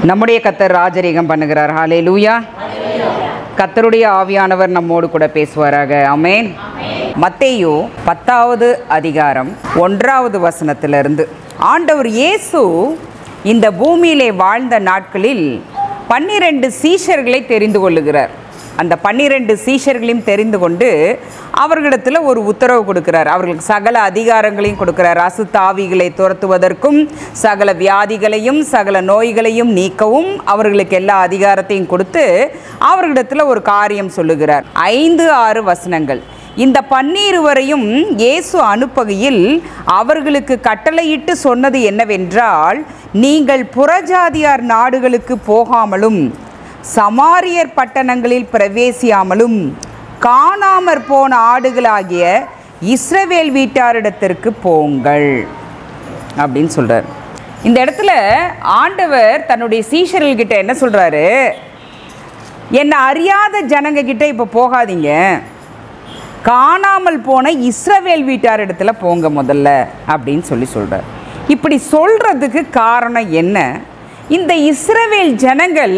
நம்முடைய கத்தர் ராஜரீகம் பண்ணுகிறார் ஹாலே லூயா கத்தருடைய ஆவியானவர் நம்மோடு கூட பேசுவாராக அமேன் மத்தேயு பத்தாவது அதிகாரம் ஒன்றாவது வசனத்திலிருந்து ஆண்டவர் இயேசு இந்த பூமியிலே வாழ்ந்த நாட்களில் பன்னிரண்டு சீஷர்களை தெரிந்து கொள்ளுகிறார் அந்த பன்னிரண்டு சீஷர்களையும் தெரிந்து கொண்டு அவர்களிடத்தில் ஒரு உத்தரவு கொடுக்கிறார் அவர்களுக்கு சகல அதிகாரங்களையும் கொடுக்கிறார் அசுத்தாவிகளை துரத்துவதற்கும் சகல வியாதிகளையும் சகல நோய்களையும் நீக்கவும் அவர்களுக்கு எல்லா அதிகாரத்தையும் கொடுத்து அவர்களிடத்தில் ஒரு காரியம் சொல்லுகிறார் ஐந்து ஆறு வசனங்கள் இந்த பன்னிருவரையும் இயேசு அனுப்புகையில் அவர்களுக்கு கட்டளையிட்டு சொன்னது என்னவென்றால் நீங்கள் புறஜாதியார் நாடுகளுக்கு போகாமலும் சமாரியர் பட்டணங்களில் பிரவேசியாமலும் காணாமற் போன ஆடுகளாகிய இஸ்ரவேல் வீட்டாரிடத்திற்கு போங்கள் அப்படின்னு சொல்றார் இந்த இடத்துல ஆண்டவர் தன்னுடைய சீஷர்கள்கிட்ட என்ன சொல்றாரு என்னை அறியாத ஜனங்க கிட்ட இப்போ போகாதீங்க காணாமல் போன இஸ்ரவேல் வீட்டார் இடத்துல போங்க முதல்ல அப்படின்னு சொல்லி சொல்றார் இப்படி சொல்றதுக்கு காரணம் என்ன இந்த இஸ்ரவேல் ஜனங்கள்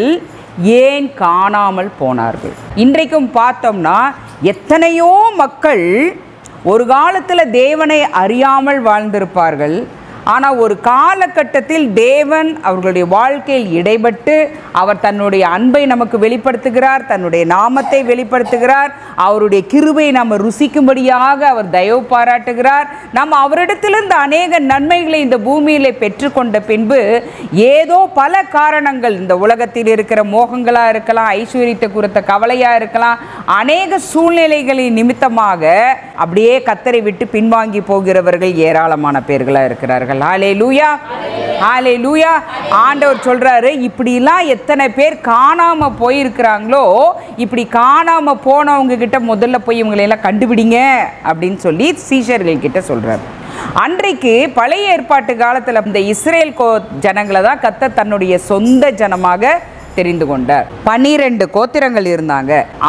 ஏன் காணாமல் போனார்கள் இன்றைக்கும் பார்த்தோம்னா எத்தனையோ மக்கள் ஒரு காலத்தில் தேவனை அறியாமல் வாழ்ந்திருப்பார்கள் ஆனால் ஒரு காலகட்டத்தில் தேவன் அவர்களுடைய வாழ்க்கையில் இடைப்பட்டு அவர் தன்னுடைய அன்பை நமக்கு வெளிப்படுத்துகிறார் தன்னுடைய நாமத்தை வெளிப்படுத்துகிறார் அவருடைய கிருபை நம்ம ருசிக்கும்படியாக அவர் தயவு பாராட்டுகிறார் நம்ம அவரிடத்திலிருந்து அநேக நன்மைகளை இந்த பூமியிலே பெற்றுக்கொண்ட பின்பு ஏதோ பல காரணங்கள் இந்த உலகத்தில் இருக்கிற மோகங்களாக இருக்கலாம் ஐஸ்வர்யத்தை குறித்த கவலையாக இருக்கலாம் அநேக சூழ்நிலைகளின் நிமித்தமாக அப்படியே கத்தரை விட்டு பின்வாங்கி போகிறவர்கள் ஏராளமான பேர்களாக இருக்கிறார்கள் ஹாலே லூயா ஹாலே லூயா ஆண்டவர் சொல்றாரு இப்படிலாம் எத்தனை பேர் காணாம போயிருக்கிறாங்களோ இப்படி காணாம போனவங்க கிட்ட முதல்ல போய் இவங்களை எல்லாம் கண்டுபிடிங்க அப்படின்னு சொல்லி சீஷர்கள் கிட்ட சொல்றாரு அன்றைக்கு பழைய ஏற்பாட்டு காலத்தில் இந்த இஸ்ரேல் கோ ஜனங்களை தான் கத்த தன்னுடைய சொந்த ஜனமாக தெரிந்து கொண்டார் பன்னிரெண்டு கோத்திரங்கள் இருந்தாங்க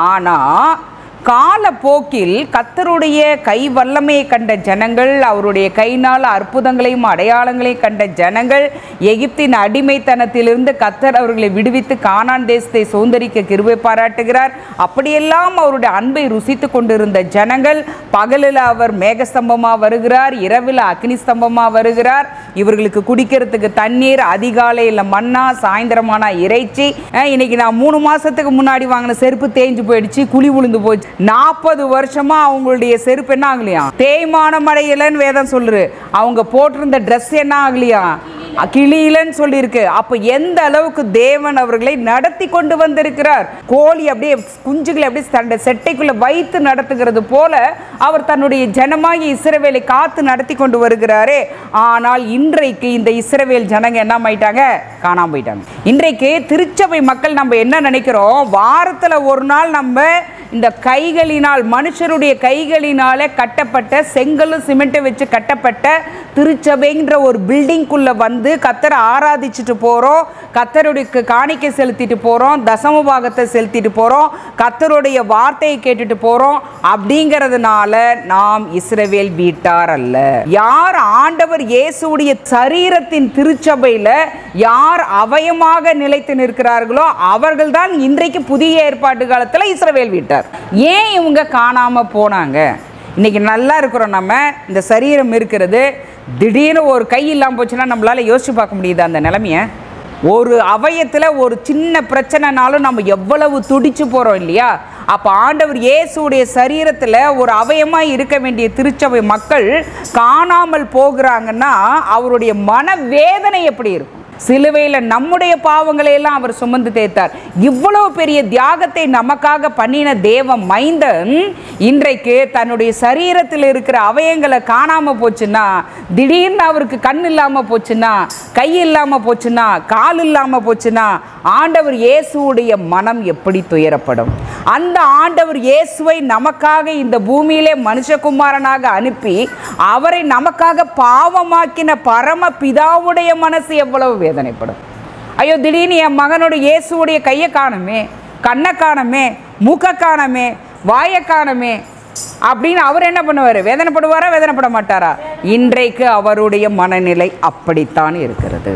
ஆனால் காலப்போக்கில் கத்தருடைய கை வல்லமையை கண்ட ஜனங்கள் அவருடைய கைனால் அற்புதங்களையும் அடையாளங்களையும் கண்ட ஜனங்கள் எகிப்தின் அடிமைத்தனத்திலிருந்து கத்தர் அவர்களை விடுவித்து கானான் தேசத்தை சுதந்திரிக்க கிருபை பாராட்டுகிறார் அப்படியெல்லாம் அவருடைய அன்பை ருசித்து கொண்டிருந்த ஜனங்கள் பகலில் அவர் மேகஸ்தம்பமாக வருகிறார் இரவில் அக்னி ஸ்தம்பமாக வருகிறார் இவர்களுக்கு குடிக்கிறதுக்கு தண்ணீர் அதிகாலையில் மண்ணா சாயந்தரமான இறைச்சி அஹ், இன்னைக்கு நான் மூணு மாசத்துக்கு முன்னாடி வாங்கின செருப்பு தேஞ்சு போயிடுச்சு குழி விழுந்து போச்சு நாற்பது வருஷமா அவங்களுடைய செருப்பு என்ன ஆகலையா தேய்மானம் அடையலன்னு வேதம் சொல்லுரு அவங்க போட்டிருந்த ட்ரெஸ் என்ன ஆகலையா கிளியிலன்னு சொல்லியிருக்கு அப்போ எந்த அளவுக்கு தேவன் அவர்களை நடத்தி கொண்டு வந்திருக்கிறார் கோழி அப்படியே குஞ்சுகளை அப்படியே தன்னுடைய செட்டைக்குள்ள வைத்து நடத்துகிறது போல அவர் தன்னுடைய ஜனமாகி இஸ்ரவேலை காத்து நடத்தி கொண்டு வருகிறாரே ஆனால் இன்றைக்கு இந்த இஸ்ரவேல் ஜனங்க என்ன ஆயிட்டாங்க காணாம போயிட்டாங்க இன்றைக்கு திருச்சபை மக்கள் நம்ம என்ன நினைக்கிறோம் வாரத்தில் ஒரு நாள் நம்ம இந்த கைகளினால் மனுஷருடைய கைகளினாலே கட்டப்பட்ட செங்கலும் சிமெண்ட்டை வச்சு கட்டப்பட்ட திருச்சபைன்ற ஒரு பில்டிங்குள்ளே வந்து கத்தரை ஆராதிச்சுட்டு போகிறோம் கத்தருடைய காணிக்கை செலுத்திட்டு போகிறோம் தசம பாகத்தை செலுத்திட்டு போகிறோம் கத்தருடைய வார்த்தையை கேட்டுட்டு போகிறோம் அப்படிங்கிறதுனால நாம் இஸ்ரவேல் வீட்டார் அல்ல யார் ஆண்டவர் இயேசுடைய சரீரத்தின் திருச்சபையில் யார் அவயமாக நிலைத்து நிற்கிறார்களோ அவர்கள்தான் இன்றைக்கு புதிய ஏற்பாட்டு காலத்தில் இஸ்ரவேல் வீட்டார் ஏன் இவங்க காணாமல் போனாங்க இன்னைக்கு நல்லா இருக்கிறோம் நம்ம இந்த சரீரம் இருக்கிறது திடீர்னு ஒரு கை இல்லாமல் போச்சுன்னா நம்மளால யோசிச்சு பார்க்க முடியுது அந்த நிலைமைய ஒரு அவயத்தில் ஒரு சின்ன பிரச்சனைனாலும் நம்ம எவ்வளவு துடிச்சு போகிறோம் இல்லையா அப்போ ஆண்டவர் இயேசுடைய சரீரத்தில் ஒரு அவயமாக இருக்க வேண்டிய திருச்சபை மக்கள் காணாமல் போகிறாங்கன்னா அவருடைய மன வேதனை எப்படி இருக்கும் சிலுவையில் நம்முடைய பாவங்களை எல்லாம் அவர் சுமந்து தேய்த்தார் இவ்வளவு பெரிய தியாகத்தை நமக்காக பண்ணின தேவ மைந்தன் இன்றைக்கு தன்னுடைய சரீரத்தில் இருக்கிற அவயங்களை காணாம போச்சுன்னா திடீர்னு அவருக்கு கண் இல்லாம போச்சுன்னா கை இல்லாம போச்சுன்னா கால் இல்லாம போச்சுன்னா ஆண்டவர் இயேசுவுடைய மனம் எப்படி துயரப்படும் அந்த ஆண்டவர் இயேசுவை நமக்காக இந்த பூமியிலே மனுஷகுமாரனாக அனுப்பி அவரை நமக்காக பாவமாக்கின பரம பிதாவுடைய மனசு எவ்வளவு வேதனைப்படும் ஐயோ திடீர்னு என் மகனோட இயேசுவுடைய கையை காணுமே கண்ணை காணமே மூக்க காணமே வாயை காணமே அப்படின்னு அவர் என்ன பண்ணுவார் வேதனைப்படுவாரா வேதனைப்பட மாட்டாரா இன்றைக்கு அவருடைய மனநிலை அப்படித்தான் இருக்கிறது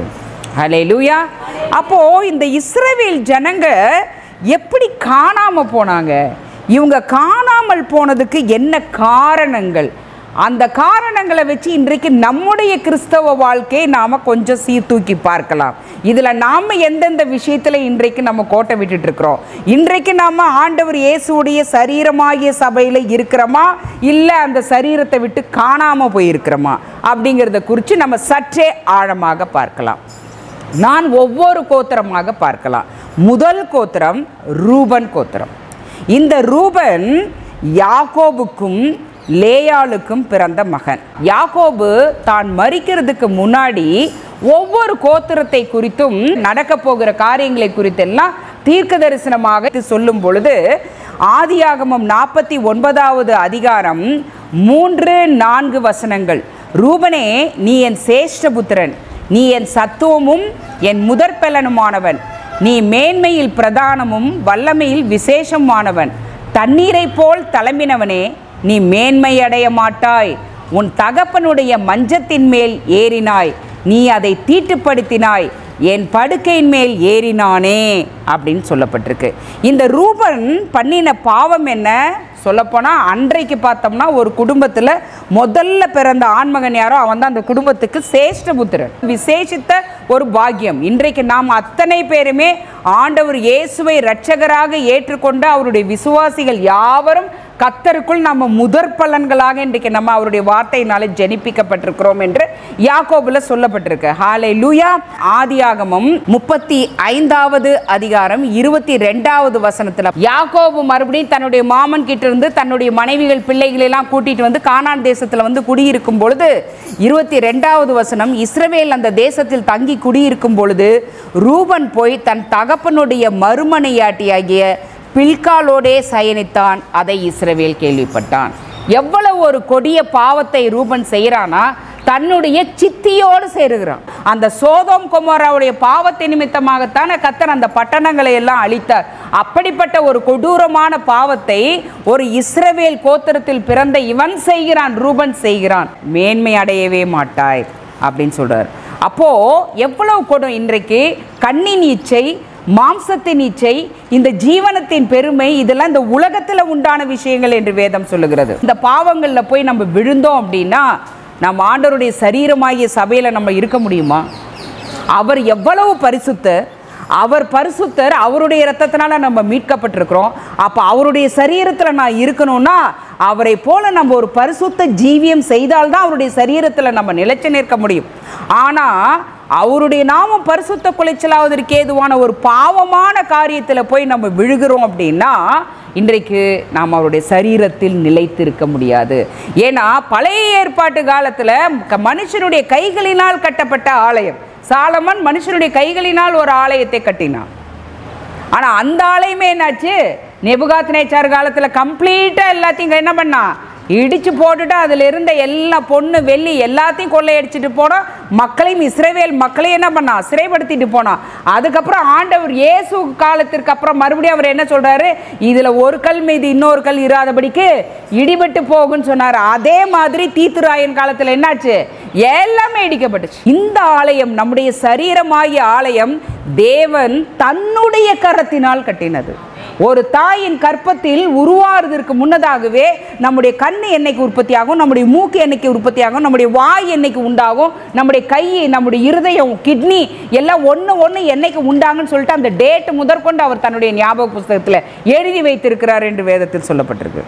ஹalleluya அப்போ இந்த இஸ்ரவேல் ஜனங்க எப்படி காணாம போனாங்க இவங்க காணாமல் போனதுக்கு என்ன காரணங்கள் அந்த காரணங்களை வச்சு இன்றைக்கு நம்முடைய கிறிஸ்தவ வாழ்க்கையை நாம் கொஞ்சம் சீர்தூக்கி பார்க்கலாம் இதில் நாம் எந்தெந்த விஷயத்தில் இன்றைக்கு நம்ம கோட்டை விட்டுட்டு இருக்கிறோம் இன்றைக்கு நாம் ஆண்டவர் இயேசுடைய சரீரமாகிய சபையில் இருக்கிறோமா இல்லை அந்த சரீரத்தை விட்டு காணாமல் போயிருக்கிறோமா அப்படிங்கிறத குறித்து நம்ம சற்றே ஆழமாக பார்க்கலாம் நான் ஒவ்வொரு கோத்திரமாக பார்க்கலாம் முதல் கோத்திரம் ரூபன் கோத்திரம் இந்த ரூபன் யாக்கோபுக்கும் லேயாளுக்கும் பிறந்த மகன் யாக்கோபு தான் மறிக்கிறதுக்கு முன்னாடி ஒவ்வொரு கோத்திரத்தை குறித்தும் நடக்க போகிற காரியங்களை குறித்தெல்லாம் தீர்க்க தரிசனமாக சொல்லும் பொழுது ஆதியாகமம் நாற்பத்தி ஒன்பதாவது அதிகாரம் மூன்று நான்கு வசனங்கள் ரூபனே நீ என் சேஷ்டபுத்திரன் நீ என் சத்துவமும் என் முதற்பலனுமானவன் நீ மேன்மையில் பிரதானமும் வல்லமையில் விசேஷமானவன் தண்ணீரைப் போல் தளம்பினவனே நீ மேன்மையடைய மாட்டாய் உன் தகப்பனுடைய மஞ்சத்தின் மேல் ஏறினாய் நீ அதை தீட்டுப்படுத்தினாய் என் படுக்கையின் மேல் ஏறினானே அப்படின்னு சொல்லப்பட்டிருக்கு இந்த ரூபன் பண்ணின பாவம் என்ன சொல்லப்போனால் அன்றைக்கு பார்த்தோம்னா ஒரு குடும்பத்தில் முதல்ல பிறந்த ஆண்மகன் யாரோ அவன் தான் அந்த குடும்பத்துக்கு சேஷ்டபுத்திரன் விசேஷித்த ஒரு பாக்கியம் இன்றைக்கு நாம் அத்தனை பேருமே ஆண்டவர் இயேசுவை இரட்சகராக ஏற்றுக்கொண்டு அவருடைய விசுவாசிகள் யாவரும் கத்தருக்குள் நம்ம முதற் பலன்களாக இன்றைக்கு நம்ம அவருடைய வார்த்தையினாலே ஜெனிப்பிக்கப்பட்டிருக்கிறோம் என்று யாக்கோபுல சொல்லப்பட்டிருக்கு ஹாலே லூயா ஆதியாகமம் முப்பத்தி ஐந்தாவது அதிகாரம் இருபத்தி ரெண்டாவது வசனத்துல யாக்கோபு மறுபடியும் தன்னுடைய மாமன் கிட்ட இருந்து தன்னுடைய மனைவிகள் பிள்ளைகளை எல்லாம் கூட்டிட்டு வந்து கானான் தேசத்துல வந்து குடியிருக்கும் பொழுது இருபத்தி ரெண்டாவது வசனம் இஸ்ரவேல் அந்த தேசத்தில் தங்கி குடியிருக்கும் பொழுது ரூபன் போய் தன் தகப்பனுடைய மறுமனையாட்டியாகிய பில்காலோடே சயனித்தான் அதை இஸ்ரவேல் கேள்விப்பட்டான் எவ்வளவு ஒரு கொடிய பாவத்தை ரூபன் செய்கிறானா தன்னுடைய சித்தியோடு சேருகிறான் அந்த சோதோம் குமாராவுடைய பாவத்தை நிமித்தமாகத்தானே கத்தர் அந்த பட்டணங்களை எல்லாம் அழித்தார் அப்படிப்பட்ட ஒரு கொடூரமான பாவத்தை ஒரு இஸ்ரவேல் கோத்திரத்தில் பிறந்த இவன் செய்கிறான் ரூபன் செய்கிறான் மேன்மை அடையவே மாட்டாய் அப்படின்னு சொல்றார் அப்போ எவ்வளவு கொடும் இன்றைக்கு கண்ணின் இச்சை மாம்சத்தின் இச்சை இந்த ஜீவனத்தின் பெருமை இதெல்லாம் இந்த உலகத்தில் உண்டான விஷயங்கள் என்று வேதம் சொல்லுகிறது இந்த பாவங்களில் போய் நம்ம விழுந்தோம் அப்படின்னா நம்ம ஆண்டவருடைய சரீரமாகிய சபையில் நம்ம இருக்க முடியுமா அவர் எவ்வளவு பரிசுத்தர் அவர் பரிசுத்தர் அவருடைய இரத்தத்தினால நம்ம மீட்கப்பட்டிருக்கிறோம் அப்போ அவருடைய சரீரத்தில் நான் இருக்கணும்னா அவரை போல நம்ம ஒரு பரிசுத்த ஜீவியம் செய்தால்தான் அவருடைய சரீரத்தில் நம்ம நிலைச்சு நிற்க முடியும் ஆனால் அவருடைய நாமம் பரிசுத்த குலைச்சலாவதற்கு ஏதுவான ஒரு பாவமான காரியத்தில் போய் நம்ம விழுகிறோம் அப்படின்னா இன்றைக்கு நாம் அவருடைய சரீரத்தில் நிலைத்திருக்க முடியாது ஏன்னா பழைய ஏற்பாட்டு காலத்தில் க- மனுஷனுடைய கைகளினால் கட்டப்பட்ட ஆலயம் சாலமன் மனுஷனுடைய கைகளினால் ஒரு ஆலயத்தை கட்டினான் ஆனால் அந்த ஆலயமே என்னாச்சு நெபுகாத் நேச்சார் காலத்தில் கம்ப்ளீட்டாக எல்லாத்தையும் என்ன பண்ணா இடிச்சு போட்டுட்டு அதில் இருந்த எல்லா பொண்ணு வெள்ளி எல்லாத்தையும் கொள்ளையடிச்சிட்டு போனோம் மக்களையும் இஸ்ரேவேல் மக்களையும் என்ன பண்ணா சிறைப்படுத்திட்டு போனான் அதுக்கப்புறம் ஆண்டவர் இயேசு காலத்திற்கு அப்புறம் மறுபடியும் அவர் என்ன சொல்றாரு இதில் ஒரு கல் மீது இன்னொரு கல் இராதபடிக்கு இடிபட்டு போகுன்னு சொன்னார் அதே மாதிரி தீத்துராயன் காலத்தில் என்னாச்சு எல்லாமே இடிக்கப்பட்டுச்சு இந்த ஆலயம் நம்முடைய சரீரமாகிய ஆலயம் தேவன் தன்னுடைய கரத்தினால் கட்டினது ஒரு தாயின் கற்பத்தில் உருவாகிறதுக்கு முன்னதாகவே நம்முடைய கண் என்னைக்கு உற்பத்தி ஆகும் நம்முடைய மூக்கு என்னைக்கு உற்பத்தி ஆகும் நம்முடைய வாய் என்னைக்கு உண்டாகும் நம்முடைய கை நம்முடைய இருதயம் கிட்னி எல்லாம் ஒன்று ஒன்று என்னைக்கு உண்டாகுன்னு சொல்லிட்டு அந்த டேட் முதற்கொண்டு அவர் தன்னுடைய ஞாபக புஸ்தகத்தில் எழுதி வைத்திருக்கிறார் என்று வேதத்தில் சொல்லப்பட்டிருக்கு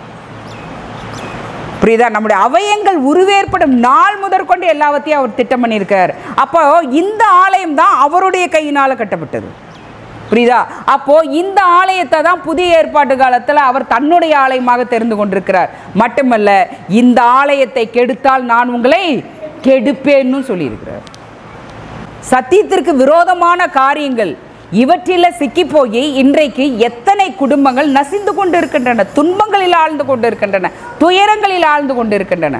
புரியுதா நம்முடைய அவயங்கள் உருவேற்படும் நாள் முதற்கொண்டு எல்லாவற்றையும் அவர் திட்டம் பண்ணியிருக்கார் அப்போ இந்த ஆலயம் தான் அவருடைய கையினால் கட்டப்பட்டது புரியுதா அப்போ இந்த ஆலயத்தை தான் புதிய ஏற்பாட்டு காலத்தில் அவர் தன்னுடைய ஆலயமாக தெரிந்து கொண்டிருக்கிறார் மட்டுமல்ல இந்த ஆலயத்தை கெடுத்தால் நான் உங்களை கெடுப்பேன்னு சொல்லியிருக்கிறார் சத்தியத்திற்கு விரோதமான காரியங்கள் இவற்றில் சிக்கி போய் இன்றைக்கு எத்தனை குடும்பங்கள் நசிந்து கொண்டு இருக்கின்றன துன்பங்களில் ஆழ்ந்து கொண்டு இருக்கின்றன துயரங்களில் ஆழ்ந்து கொண்டு இருக்கின்றன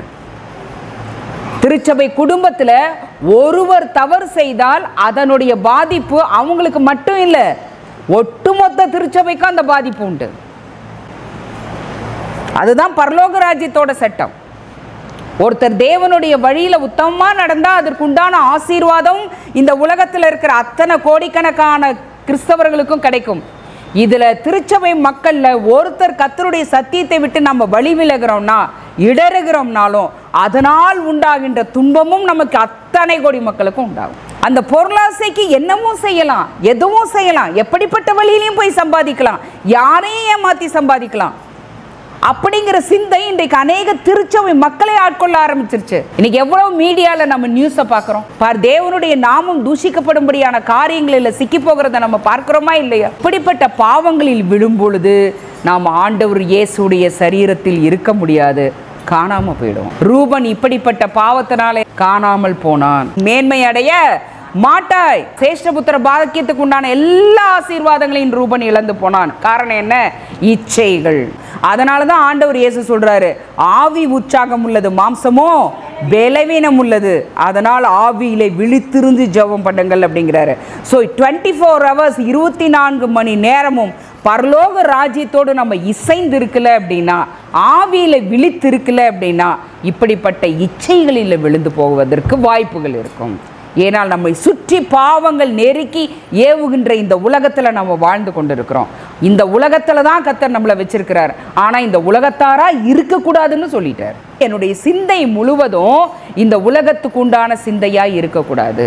திருச்சபை குடும்பத்தில் ஒருவர் தவறு செய்தால் அதனுடைய பாதிப்பு அவங்களுக்கு மட்டும் இல்லை ஒட்டுமொத்த திருச்சபைக்கும் அந்த பாதிப்பு உண்டு அதுதான் பரலோக ராஜ்யத்தோட சட்டம் ஒருத்தர் தேவனுடைய வழியில உத்தமமா நடந்தா அதற்குண்டான ஆசீர்வாதம் இந்த உலகத்துல இருக்கிற அத்தனை கோடிக்கணக்கான கிறிஸ்தவர்களுக்கும் கிடைக்கும் இதுல திருச்சபை மக்கள்ல ஒருத்தர் கத்தருடைய சத்தியத்தை விட்டு நம்ம வழி விலகிறோம்னா இடறுகிறோம்னாலும் அதனால் உண்டாகின்ற துன்பமும் நமக்கு அத்தனை கோடி மக்களுக்கும் உண்டாகும் அந்த பொருளாசைக்கு என்னவும் செய்யலாம் எதுவும் செய்யலாம் எப்படிப்பட்ட வழியிலையும் போய் சம்பாதிக்கலாம் யாரையும் ஏமாத்தி சம்பாதிக்கலாம் அப்படிங்கிற சிந்தை இன்றைக்கு அநேக திருச்சபை மக்களை ஆட்கொள்ள ஆரம்பிச்சிருச்சு இன்னைக்கு எவ்வளவு மீடியால நம்ம நியூஸை பார்க்குறோம் பார் தேவனுடைய நாமம் தூஷிக்கப்படும்படியான காரியங்களில் சிக்கி போகிறத நம்ம பார்க்கிறோமா இல்லையா இப்படிப்பட்ட பாவங்களில் விழும் பொழுது நாம் ஆண்டவர் இயேசுடைய சரீரத்தில் இருக்க முடியாது காணாம போயிடும் ரூபன் இப்படிப்பட்ட பாவத்தினாலே காணாமல் போனான் மேன்மை அடைய மாட்டாய் சேஷ்டபுத்திர பாக்கியத்துக்கு உண்டான எல்லா ஆசீர்வாதங்களையும் ரூபன் இழந்து போனான் காரணம் என்ன இச்சைகள் அதனால தான் ஆண்டவர் இயேசு சொல்றாரு ஆவி உற்சாகம் உள்ளது மாம்சமோ பலவீனம் உள்ளது அதனால் ஆவியிலே விழித்திருந்து ஜெபம் பண்ணுங்கள் அப்படிங்கிறாரு ஸோ டுவெண்ட்டி ஃபோர் ஹவர்ஸ் இருபத்தி நான்கு மணி நேரமும் பரலோக ராஜ்யத்தோடு நம்ம இசைந்து இருக்கல அப்படின்னா ஆவியில விழித்து இருக்கல அப்படின்னா இப்படிப்பட்ட இச்சைகளில் விழுந்து போவதற்கு வாய்ப்புகள் இருக்கும் ஏனால் நம்மை சுற்றி பாவங்கள் நெருக்கி ஏவுகின்ற இந்த உலகத்தில் நம்ம வாழ்ந்து கொண்டிருக்கிறோம் இந்த உலகத்தில் தான் கத்தர் நம்மளை வச்சிருக்கிறார் ஆனால் இந்த உலகத்தாரா இருக்கக்கூடாதுன்னு சொல்லிட்டார் என்னுடைய சிந்தை முழுவதும் இந்த உலகத்துக்கு உண்டான சிந்தையாக இருக்கக்கூடாது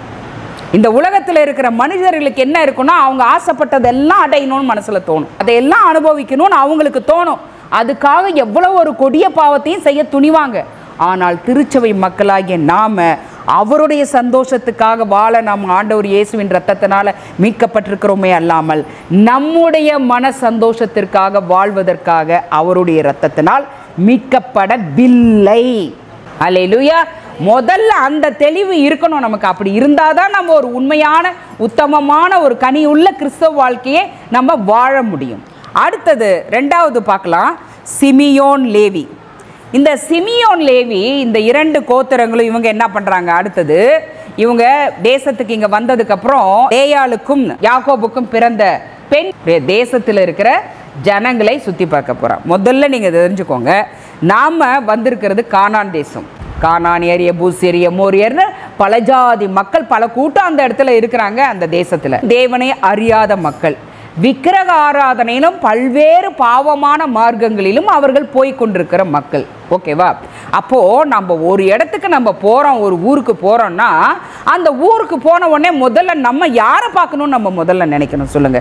இந்த உலகத்தில் இருக்கிற மனிதர்களுக்கு என்ன இருக்குன்னா அவங்க ஆசைப்பட்டதெல்லாம் அடையணும்னு மனசில் தோணும் அதையெல்லாம் அனுபவிக்கணும்னு அவங்களுக்கு தோணும் அதுக்காக எவ்வளோ ஒரு கொடிய பாவத்தையும் செய்ய துணிவாங்க ஆனால் திருச்சபை மக்களாகிய நாம அவருடைய சந்தோஷத்துக்காக வாழ நாம் ஆண்டவர் இயேசுவின் ரத்தத்தினால மீட்கப்பட்டிருக்கிறோமே அல்லாமல் நம்முடைய மன சந்தோஷத்திற்காக வாழ்வதற்காக அவருடைய ரத்தத்தினால் மீட்கப்படவில்லை அல்லேலூயா முதல்ல அந்த தெளிவு இருக்கணும் நமக்கு அப்படி இருந்தால் தான் நம்ம ஒரு உண்மையான உத்தமமான ஒரு கனியுள்ள கிறிஸ்தவ வாழ்க்கையை நம்ம வாழ முடியும் அடுத்தது ரெண்டாவது பார்க்கலாம் சிமியோன் லேவி இந்த சிமியோன் லேவி இந்த இரண்டு கோத்திரங்களும் இவங்க என்ன பண்ணுறாங்க அடுத்தது இவங்க தேசத்துக்கு இங்கே வந்ததுக்கப்புறம் லேயாளுக்கும் யாக்கோபுக்கும் பிறந்த பெண் தேசத்தில் இருக்கிற ஜனங்களை சுற்றி பார்க்க போகிறோம் முதல்ல நீங்கள் தெரிஞ்சுக்கோங்க நாம் வந்திருக்கிறது கானான் தேசம் கானானியர் எபூசியர் எமோரியர்னு பல ஜாதி மக்கள் பல கூட்டம் அந்த இடத்துல இருக்கிறாங்க அந்த தேசத்தில் தேவனை அறியாத மக்கள் விக்கிரக ஆராதனையிலும் பல்வேறு பாவமான மார்க்கங்களிலும் அவர்கள் போய் கொண்டிருக்கிற மக்கள் ஓகேவா அப்போ நம்ம ஒரு இடத்துக்கு நம்ம போறோம் ஒரு ஊருக்கு போறோம்னா அந்த ஊருக்கு போன உடனே முதல்ல நம்ம யாரை பார்க்கணும்னு நம்ம முதல்ல நினைக்கணும் சொல்லுங்க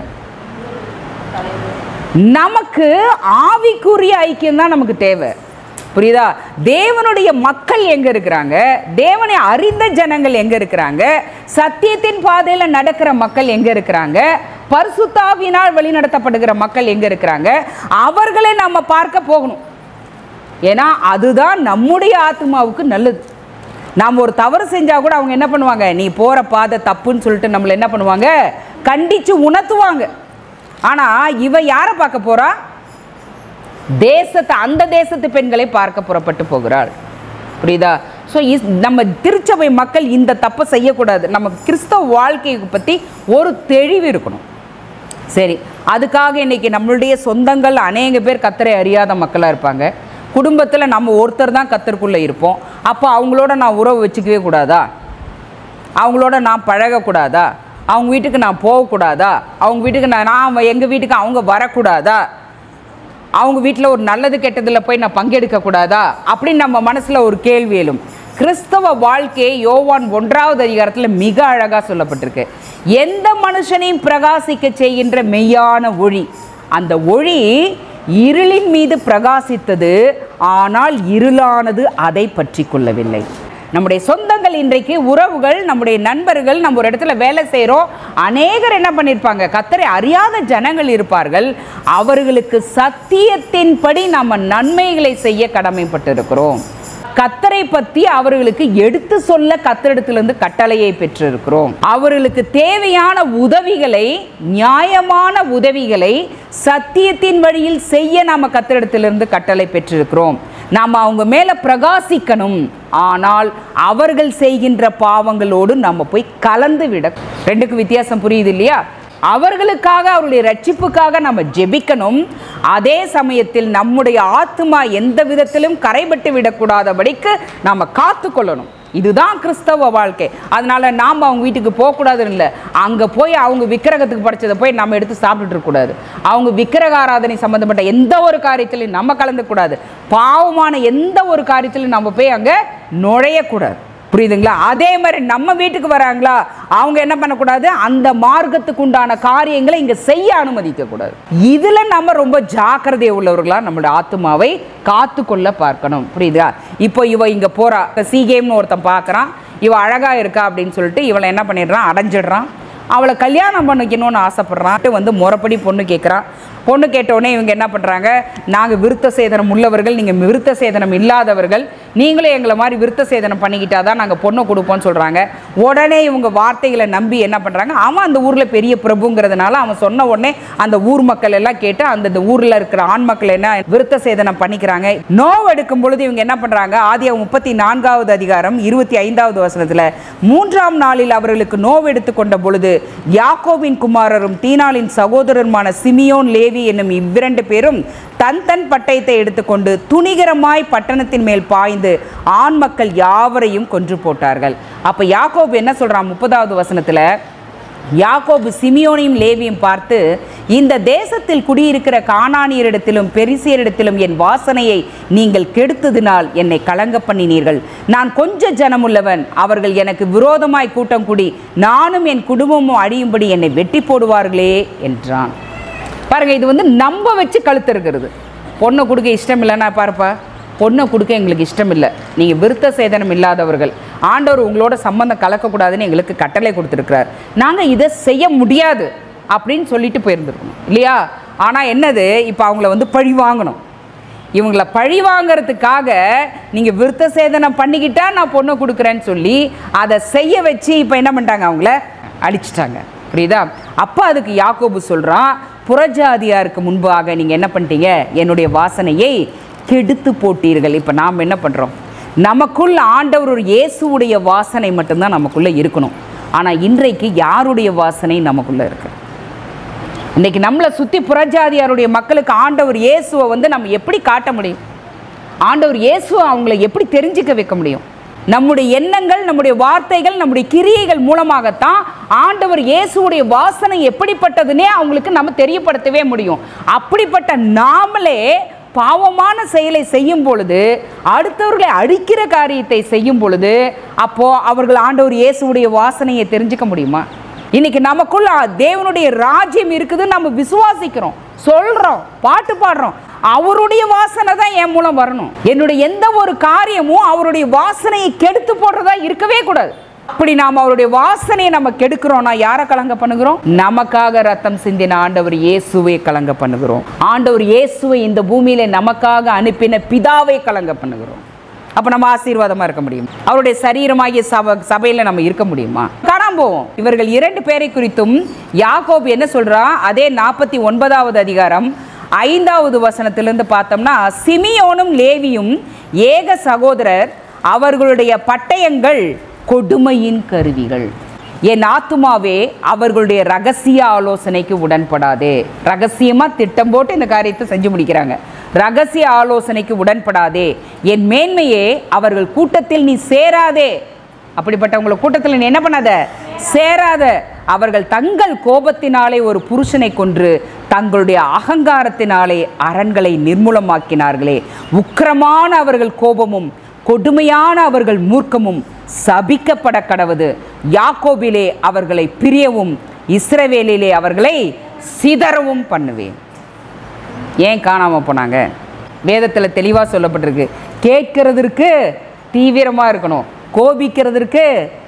நமக்கு ஆவிக்குரிய ஐக்கியம் தான் நமக்கு தேவை புரியுதா தேவனுடைய மக்கள் எங்க இருக்கிறாங்க தேவனை அறிந்த ஜனங்கள் எங்க இருக்கிறாங்க சத்தியத்தின் பாதையில நடக்கிற மக்கள் எங்க இருக்கிறாங்க பரிசுத்தாவினால் வழிநடத்தப்படுகிற மக்கள் எங்க இருக்கிறாங்க அவர்களை நம்ம பார்க்க போகணும் ஏன்னா அதுதான் நம்முடைய ஆத்மாவுக்கு நல்லது நாம் ஒரு தவறு செஞ்சால் கூட அவங்க என்ன பண்ணுவாங்க நீ போகிற பாதை தப்புன்னு சொல்லிட்டு நம்மளை என்ன பண்ணுவாங்க கண்டித்து உணர்த்துவாங்க ஆனால் இவ யாரை பார்க்க போறா தேசத்தை அந்த தேசத்து பெண்களை பார்க்க புறப்பட்டு போகிறாள் புரியுதா ஸோ நம்ம திருச்சபை மக்கள் இந்த தப்பை செய்யக்கூடாது நம்ம கிறிஸ்தவ வாழ்க்கையை பற்றி ஒரு தெளிவு இருக்கணும் சரி அதுக்காக இன்னைக்கு நம்மளுடைய சொந்தங்கள் அநேக பேர் கத்தரை அறியாத மக்களாக இருப்பாங்க குடும்பத்தில் நம்ம ஒருத்தர் தான் கத்தருக்குள்ளே இருப்போம் அப்போ அவங்களோட நான் உறவு வச்சுக்கவே கூடாதா அவங்களோட நான் பழகக்கூடாதா அவங்க வீட்டுக்கு நான் போகக்கூடாதா அவங்க வீட்டுக்கு நான் நான் எங்கள் வீட்டுக்கு அவங்க வரக்கூடாதா அவங்க வீட்டில் ஒரு நல்லது கெட்டதில் போய் நான் பங்கெடுக்க கூடாதா அப்படின்னு நம்ம மனசில் ஒரு கேள்வி எழும் கிறிஸ்தவ வாழ்க்கையை யோவான் ஒன்றாவது அதிகாரத்தில் மிக அழகாக சொல்லப்பட்டிருக்கு எந்த மனுஷனையும் பிரகாசிக்க செய்கின்ற மெய்யான ஒளி அந்த ஒளி இருளின் மீது பிரகாசித்தது ஆனால் இருளானது அதை பற்றி கொள்ளவில்லை நம்முடைய சொந்தங்கள் இன்றைக்கு உறவுகள் நம்முடைய நண்பர்கள் நம்ம ஒரு இடத்துல வேலை செய்கிறோம் அநேகர் என்ன பண்ணியிருப்பாங்க கத்தரை அறியாத ஜனங்கள் இருப்பார்கள் அவர்களுக்கு சத்தியத்தின்படி நம்ம நன்மைகளை செய்ய கடமைப்பட்டிருக்கிறோம் கத்தரை பற்றி அவர்களுக்கு எடுத்து சொல்ல கத்தரிடத்திலிருந்து கட்டளையை பெற்றிருக்கிறோம் அவர்களுக்கு தேவையான உதவிகளை நியாயமான உதவிகளை சத்தியத்தின் வழியில் செய்ய நாம கத்தரிடத்திலிருந்து கட்டளை பெற்றிருக்கிறோம் நாம் அவங்க மேலே பிரகாசிக்கணும் ஆனால் அவர்கள் செய்கின்ற பாவங்களோடு நம்ம போய் கலந்து விட ரெண்டுக்கு வித்தியாசம் புரியுது இல்லையா அவர்களுக்காக அவருடைய ரட்சிப்புக்காக நம்ம ஜெபிக்கணும் அதே சமயத்தில் நம்முடைய ஆத்மா எந்த விதத்திலும் கரைபட்டு விடக்கூடாதபடிக்கு நம்ம காத்துக்கொள்ளணும் இதுதான் கிறிஸ்தவ வாழ்க்கை அதனால நாம் அவங்க வீட்டுக்கு போகக்கூடாதுன்னு இல்லை அங்கே போய் அவங்க விக்கிரகத்துக்கு படிச்சதை போய் நம்ம எடுத்து சாப்பிட்டுட்டு இருக்கக்கூடாது அவங்க விக்கிரக ஆராதனை சம்மந்தப்பட்ட எந்த ஒரு காரியத்திலையும் நம்ம கலந்துக்கூடாது பாவமான எந்த ஒரு காரியத்திலையும் நம்ம போய் அங்கே நுழையக்கூடாது புரியுதுங்களா அதே மாதிரி நம்ம வீட்டுக்கு வராங்களா அவங்க என்ன பண்ணக்கூடாது அந்த மார்க்கத்துக்கு உண்டான காரியங்களை இங்க செய்ய அனுமதிக்க கூடாது இதுல நம்ம ரொம்ப ஜாக்கிரதை உள்ளவர்களா நம்மளோட ஆத்மாவை காத்து கொள்ள பார்க்கணும் புரியுதா இப்போ இவ இங்க போறா இப்போ சீகேம்னு ஒருத்தன் பார்க்கறான் இவ அழகா இருக்கா அப்படின்னு சொல்லிட்டு இவளை என்ன பண்ணிடுறான் அடைஞ்சிடுறான் அவளை கல்யாணம் பண்ணிக்கணும்னு ஆசைப்படுறான் வந்து முறைப்படி பொண்ணு கேட்குறான் பொண்ணு கேட்டோடனே இவங்க என்ன பண்ணுறாங்க நாங்கள் விருத்த சேதனம் உள்ளவர்கள் நீங்கள் விருத்த சேதனம் இல்லாதவர்கள் நீங்களே எங்களை மாதிரி விருத்த சேதனம் பண்ணிக்கிட்டா தான் நாங்கள் பொண்ணை கொடுப்போம்னு சொல்கிறாங்க உடனே இவங்க வார்த்தைகளை நம்பி என்ன பண்ணுறாங்க அவன் அந்த ஊரில் பெரிய பிரபுங்கிறதுனால அவன் சொன்ன உடனே அந்த ஊர் மக்கள் எல்லாம் கேட்டு அந்த ஊரில் இருக்கிற ஆண் மக்கள் என்ன விருத்த சேதனம் பண்ணிக்கிறாங்க நோவு எடுக்கும் பொழுது இவங்க என்ன பண்ணுறாங்க ஆதிய முப்பத்தி நான்காவது அதிகாரம் இருபத்தி ஐந்தாவது வசனத்தில் மூன்றாம் நாளில் அவர்களுக்கு நோவு எடுத்துக்கொண்ட பொழுது யாக்கோபின் குமாரரும் தீனாளின் சகோதரருமான சிமியோன் லேவி என்னும் இவ்விரண்டு பேரும் தன் தன் பட்டயத்தை எடுத்துக்கொண்டு துணிகரமாய் பட்டணத்தின் மேல் பாய்ந்து ஆண் மக்கள் யாவரையும் கொன்று போட்டார்கள் அப்ப யாக்கோபு என்ன சொல்றான் முப்பதாவது வசனத்துல யாக்கோபு சிமியோனையும் லேவியும் பார்த்து இந்த தேசத்தில் குடியிருக்கிற கானானியரிடத்திலும் பெரிசியரிடத்திலும் என் வாசனையை நீங்கள் கெடுத்ததினால் என்னை கலங்க பண்ணினீர்கள் நான் கொஞ்ச ஜனமுள்ளவன் அவர்கள் எனக்கு விரோதமாய் கூட்டம் கூடி நானும் என் குடும்பமும் அழியும்படி என்னை வெட்டி போடுவார்களே என்றான் பாருங்க இது வந்து நம்ப வச்சு கழுத்து இருக்கிறது பொண்ணை கொடுக்க இஷ்டம் இல்லைன்னா பாருப்பா பொண்ணை கொடுக்க எங்களுக்கு இஷ்டம் இல்லை நீங்கள் விருத்த சேதனம் இல்லாதவர்கள் ஆண்டவர் உங்களோட சம்பந்தம் கலக்கக்கூடாதுன்னு எங்களுக்கு கட்டளை கொடுத்துருக்கிறார் நாங்கள் இதை செய்ய முடியாது அப்படின்னு சொல்லிட்டு போயிருந்துருக்கணும் இல்லையா ஆனால் என்னது இப்போ அவங்கள வந்து பழி வாங்கணும் இவங்கள பழி வாங்கறதுக்காக நீங்கள் விருத்த சேதனம் பண்ணிக்கிட்டா நான் பொண்ணை கொடுக்குறேன்னு சொல்லி அதை செய்ய வச்சு இப்போ என்ன பண்ணிட்டாங்க அவங்கள அடிச்சிட்டாங்க புரியுதா அப்போ அதுக்கு யாக்கோபு சொல்கிறான் புறஜாதியாருக்கு முன்பாக நீங்கள் என்ன பண்ணிட்டீங்க என்னுடைய வாசனையை கெடுத்து போட்டீர்கள் இப்போ நாம் என்ன பண்ணுறோம் நமக்குள் ஆண்டவர் ஒரு இயேசுவுடைய வாசனை மட்டும்தான் நமக்குள்ளே இருக்கணும் ஆனால் இன்றைக்கு யாருடைய வாசனை நமக்குள்ளே இருக்கு இன்னைக்கு நம்மளை சுற்றி புறஜாதியாருடைய மக்களுக்கு ஆண்டவர் இயேசுவை வந்து நம்ம எப்படி காட்ட முடியும் ஆண்டவர் இயேசுவை அவங்கள எப்படி தெரிஞ்சுக்க வைக்க முடியும் நம்முடைய எண்ணங்கள் நம்முடைய வார்த்தைகள் நம்முடைய கிரியைகள் மூலமாகத்தான் ஆண்டவர் இயேசுவுடைய வாசனை எப்படிப்பட்டதுன்னே அவங்களுக்கு நம்ம தெரியப்படுத்தவே முடியும் அப்படிப்பட்ட நாமளே பாவமான செயலை செய்யும் பொழுது அடுத்தவர்களை அழிக்கிற காரியத்தை செய்யும் பொழுது அப்போ அவர்கள் ஆண்டவர் இயேசுவுடைய வாசனையை தெரிஞ்சுக்க முடியுமா இன்னைக்கு நமக்குள்ள தேவனுடைய ராஜ்யம் இருக்குதுன்னு நம்ம விசுவாசிக்கிறோம் சொல்றோம் பாட்டு பாடுறோம் அவருடைய வாசனை தான் என் மூலம் வரணும் என்னுடைய எந்த ஒரு காரியமும் அவருடைய வாசனையை கெடுத்து போடுறதா இருக்கவே கூடாது அப்படி நாம் அவருடைய வாசனையை நம்ம கெடுக்கிறோம்னா யாரை கலங்க பண்ணுகிறோம் நமக்காக ரத்தம் சிந்தின ஆண்டவர் இயேசுவை கலங்க பண்ணுகிறோம் ஆண்டவர் இயேசுவை இந்த பூமியில நமக்காக அனுப்பின பிதாவை கலங்க பண்ணுகிறோம் அப்போ நம்ம ஆசீர்வாதமாக இருக்க முடியும் அவருடைய சரீரமாகிய சப சபையில் நம்ம இருக்க முடியுமா காணாம போவோம் இவர்கள் இரண்டு பேரை குறித்தும் யாக்கோபு என்ன சொல்றா அதே நாற்பத்தி ஒன்பதாவது அதிகாரம் ஐந்தாவது வசனத்திலிருந்து பார்த்தோம்னா சிமியோனும் லேவியும் ஏக சகோதரர் அவர்களுடைய பட்டயங்கள் கொடுமையின் கருவிகள் என் ஆத்துமாவே அவர்களுடைய ரகசிய ஆலோசனைக்கு உடன்படாதே ரகசியமா திட்டம் போட்டு இந்த காரியத்தை செஞ்சு முடிக்கிறாங்க ரகசிய ஆலோசனைக்கு உடன்படாதே என் மேன்மையே அவர்கள் கூட்டத்தில் நீ சேராதே அப்படிப்பட்டவங்களை கூட்டத்தில் நீ என்ன பண்ணாத சேராத அவர்கள் தங்கள் கோபத்தினாலே ஒரு புருஷனை கொன்று தங்களுடைய அகங்காரத்தினாலே அரண்களை நிர்மூலமாக்கினார்களே உக்கிரமான அவர்கள் கோபமும் கொடுமையான அவர்கள் மூர்க்கமும் சபிக்கப்பட கடவது யாக்கோபிலே அவர்களை பிரியவும் இஸ்ரவேலிலே அவர்களை சிதறவும் பண்ணுவேன் ஏன் காணாம போனாங்க வேதத்தில் தெளிவாக சொல்லப்பட்டிருக்கு கேட்கறதற்கு தீவிரமாக இருக்கணும் கோபிக்கிறதற்கு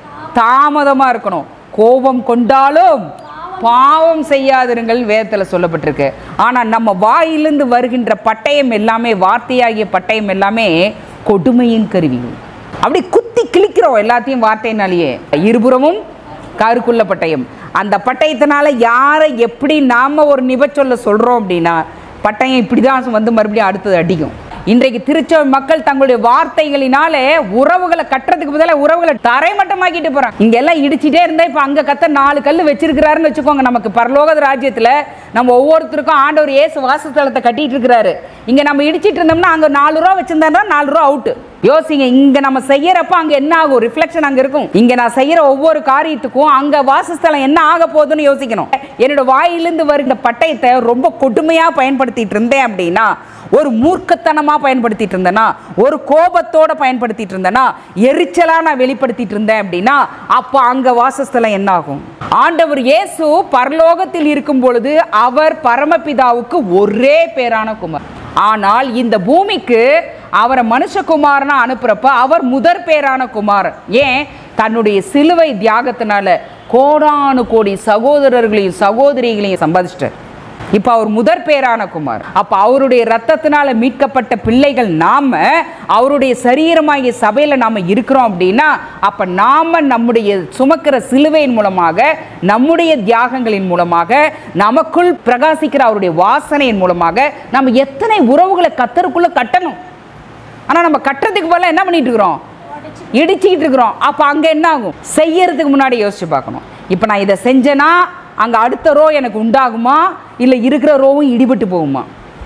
தாமதமாக இருக்கணும் கோபம் கொண்டாலும் பாவம் செய்யாதிருங்கள் வேதத்தில் சொல்லப்பட்டிருக்கு ஆனால் நம்ம வாயிலிருந்து வருகின்ற பட்டயம் எல்லாமே வார்த்தையாகிய பட்டயம் எல்லாமே கொடுமையின் கருவிகள் அப்படி குத்தி கிழிக்கிறோம் எல்லாத்தையும் வார்த்தையினாலேயே இருபுறமும் கருக்குள்ள பட்டயம் அந்த பட்டயத்தினால யாரை எப்படி நாம ஒரு நிபச்சொல்ல சொல்றோம் அப்படின்னா பட்டயம் இப்படி தான் வந்து மறுபடியும் அடுத்தது அடிக்கும் இன்றைக்கு திருச்சபை மக்கள் தங்களுடைய வார்த்தைகளினாலே உறவுகளை கட்டுறதுக்கு பதிலாக உறவுகளை தரைமட்டமாக்கிட்டு போறாங்க இங்க எல்லாம் இடிச்சிட்டே இருந்தா இப்ப அங்க கத்த நாலு கல் வச்சிருக்கிறாருன்னு வச்சுக்கோங்க நமக்கு பரலோக ராஜ்யத்துல நம்ம ஒவ்வொருத்தருக்கும் ஆண்டவர் இயேசு வாசஸ்தலத்தை கட்டிட்டு இருக்கிறாரு இங்க நம்ம இடிச்சிட்டு இருந்தோம்னா அங்க நாலு ரூபா வச்சிருந்தா நாலு ரூபா அவுட் யோசிங்க இங்க நம்ம செய்யறப்ப அங்க என்ன ஆகும் ரிஃப்ளெக்ஷன் அங்க இருக்கும் இங்க நான் செய்யற ஒவ்வொரு காரியத்துக்கும் அங்க வாசஸ்தலம் என்ன ஆக போகுதுன்னு யோசிக்கணும் என்னோட வாயிலிருந்து வருகிற பட்டயத்தை ரொம்ப கொடுமையா பயன்படுத்திட்டு இருந்தேன் அப்படின்னா ஒரு மூர்க்கத்தனமா பயன்படுத்திட்டு இருந்தேனா ஒரு கோபத்தோட பயன்படுத்திட்டு இருந்தேனா எரிச்சலா நான் வெளிப்படுத்திட்டு இருந்தேன் அப்படின்னா அப்ப அங்க வாசஸ்தலம் என்ன ஆகும் ஆண்டவர் இயேசு பரலோகத்தில் இருக்கும் பொழுது அவர் பரமபிதாவுக்கு ஒரே பேரான குமார் ஆனால் இந்த பூமிக்கு அவரை மனுஷகுமாரனா அனுப்புறப்ப அவர் முதற் பேரான குமார் ஏன் தன்னுடைய சிலுவை தியாகத்தினால கோடானு கோடி சகோதரர்களையும் சகோதரிகளையும் சம்பாதிச்சிட்டார் இப்போ அவர் முதற் பேரான குமார் அப்ப அவருடைய ரத்தத்தினால மீட்கப்பட்ட பிள்ளைகள் நாம அவருடைய சரீரமாகிய சபையில நாம இருக்கிறோம் அப்படின்னா அப்ப நாம நம்முடைய சுமக்கிற சிலுவையின் மூலமாக நம்முடைய தியாகங்களின் மூலமாக நமக்குள் பிரகாசிக்கிற அவருடைய வாசனையின் மூலமாக நம்ம எத்தனை உறவுகளை கத்தருக்குள்ள கட்டணும் ஆனா நம்ம கட்டுறதுக்கு பதிலா என்ன பண்ணிட்டு இருக்கிறோம் இடிச்சுக்கிட்டு இருக்கிறோம் அப்ப அங்க என்ன ஆகும் செய்யறதுக்கு முன்னாடி யோசிச்சு பார்க்கணும் இப்போ நான் இதை செஞ்சேன்னா அங்க அடுத்த ரோ எனக்கு உண்டாகுமா இல்ல இருக்கிற ரோவும் இடிபட்டு போகுமா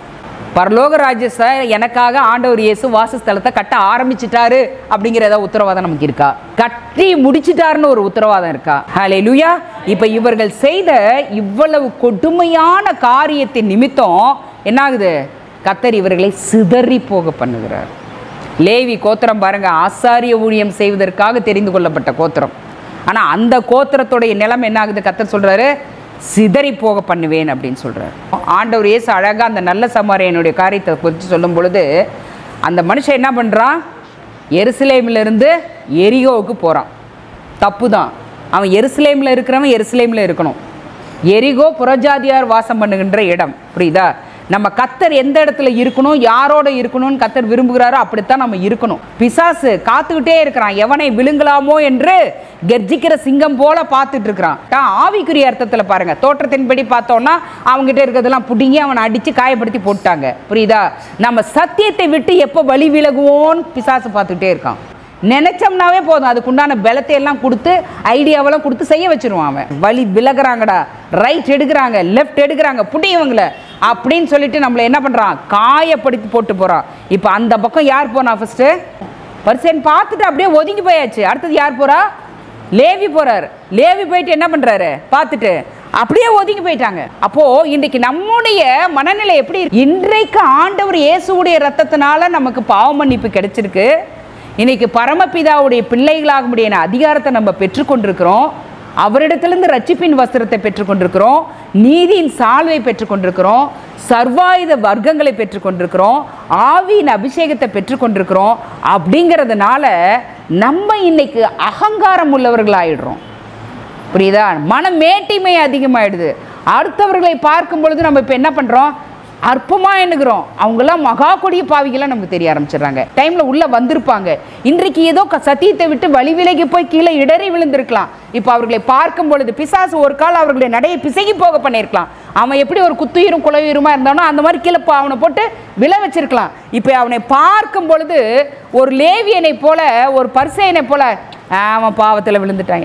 பரலோக ராஜ்யத்தை எனக்காக ஆண்டவர் இயேசு வாசஸ்தலத்தை கட்ட ஆரம்பிச்சிட்டாரு அப்படிங்கிற ஏதாவது உத்தரவாதம் நமக்கு இருக்கா கட்டி முடிச்சிட்டாருன்னு ஒரு உத்தரவாதம் இருக்கா ஹலே லுயா இப்போ இவர்கள் செய்த இவ்வளவு கொடுமையான காரியத்தின் நிமித்தம் என்னாகுது கத்தர் இவர்களை சிதறி போக பண்ணுகிறார் லேவி கோத்திரம் பாருங்க ஆசாரிய ஊழியம் செய்வதற்காக தெரிந்து கொள்ளப்பட்ட கோத்திரம் ஆனா அந்த கோத்திரத்துடைய நிலம் என்ன ஆகுது கத்தர் சொல்றாரு சிதறி போக பண்ணுவேன் அப்படின்னு சொல்றாரு ஆண்டவர் இயேசு அழகா அந்த நல்ல சமாரியனுடைய காரியத்தை குறித்து சொல்லும் பொழுது அந்த மனுஷன் என்ன பண்றான் எருசலேமில் இருந்து எரிகோவுக்கு போறான் தப்பு தான் அவன் எருசலேமில் இருக்கிறவன் எருசலேமில் இருக்கணும் எரிகோ புறஜாதியார் வாசம் பண்ணுகின்ற இடம் புரியுதா நம்ம கத்தர் எந்த இடத்துல இருக்கணும் யாரோட இருக்கணும்னு கத்தர் விரும்புகிறாரோ அப்படித்தான் நம்ம இருக்கணும் பிசாசு காத்துக்கிட்டே இருக்கிறான் எவனை விழுங்கலாமோ என்று கர்ஜிக்கிற சிங்கம் போல பார்த்துட்டு இருக்கிறான் தான் ஆவிக்குரிய அர்த்தத்தில் பாருங்க தோற்றத்தின்படி பார்த்தோம்னா அவங்ககிட்ட இருக்கிறதெல்லாம் புடுங்கி அவனை அடித்து காயப்படுத்தி போட்டாங்க புரியுதா நம்ம சத்தியத்தை விட்டு எப்போ வழி விலகுவோன்னு பிசாசு பார்த்துக்கிட்டே இருக்கான் நினைச்சோம்னாவே போதும் அதுக்குண்டான பலத்தை எல்லாம் கொடுத்து ஐடியாவெல்லாம் கொடுத்து செய்ய வச்சிருவான் அவன் வழி விலகுறாங்கடா ரைட் எடுக்கிறாங்க லெஃப்ட் எடுக்கிறாங்க புடியவங்கள அப்படின்னு சொல்லிட்டு நம்மளை என்ன பண்ணுறான் காயப்படுத்தி போட்டு போகிறான் இப்போ அந்த பக்கம் யார் போனா ஃபஸ்ட்டு பர்சன் பார்த்துட்டு அப்படியே ஒதுங்கி போயாச்சு அடுத்தது யார் போறா லேவி போறாரு லேவி போயிட்டு என்ன பண்றாரு பார்த்துட்டு அப்படியே ஒதுங்கி போயிட்டாங்க அப்போ இன்றைக்கு நம்முடைய மனநிலை எப்படி இருக்கு? இன்றைக்கு ஆண்டவர் இயேசுவுடைய ரத்தத்தினால நமக்கு பாவ மன்னிப்பு கிடைச்சிருக்கு இன்னைக்கு பரமபிதாவுடைய பிள்ளைகளாக முடிய அதிகாரத்தை நம்ம பெற்றுக்கொண்டிருக்கிறோம் அவரிடத்திலிருந்து ரட்சிப்பின் வஸ்திரத்தை பெற்றுக்கொண்டிருக்கிறோம் நீதியின் சால்வை பெற்றுக்கொண்டிருக்கிறோம் சர்வாயுத வர்க்கங்களை பெற்றுக்கொண்டிருக்கிறோம் ஆவியின் அபிஷேகத்தை பெற்றுக்கொண்டிருக்கிறோம் அப்படிங்கிறதுனால நம்ம இன்னைக்கு அகங்காரம் உள்ளவர்களாயிடுறோம் புரியுதா மன மேட்டிமை அதிகமாயிடுது அடுத்தவர்களை பார்க்கும் பொழுது நம்ம இப்போ என்ன பண்ணுறோம் அற்பமாக எண்ணுகிறோம் அவங்கெல்லாம் மகா கொடிய பாவிகளாக நமக்கு தெரிய ஆரம்பிச்சிடுறாங்க டைமில் உள்ளே வந்திருப்பாங்க இன்றைக்கு ஏதோ க- சத்தியத்தை விட்டு வழி விலகி போய் கீழே இடறி விழுந்திருக்கலாம் இப்போ அவர்களை பார்க்கும் பொழுது பிசாசு ஒரு கால் அவர்களுடைய நடையை பிசகி போக பண்ணியிருக்கலாம் அவன் எப்படி ஒரு குத்துயிரும் குலயுருமா இருந்தானோ அந்த மாதிரி கீழே போ- அவனை போட்டு விழ வச்சிருக்கலாம் இப்போ அவனை பார்க்கும் பொழுது ஒரு லேவியனை போல ஒரு பரிசையனை போல "ஆ, அவன் பாவத்தில் விழுந்துட்டாங்க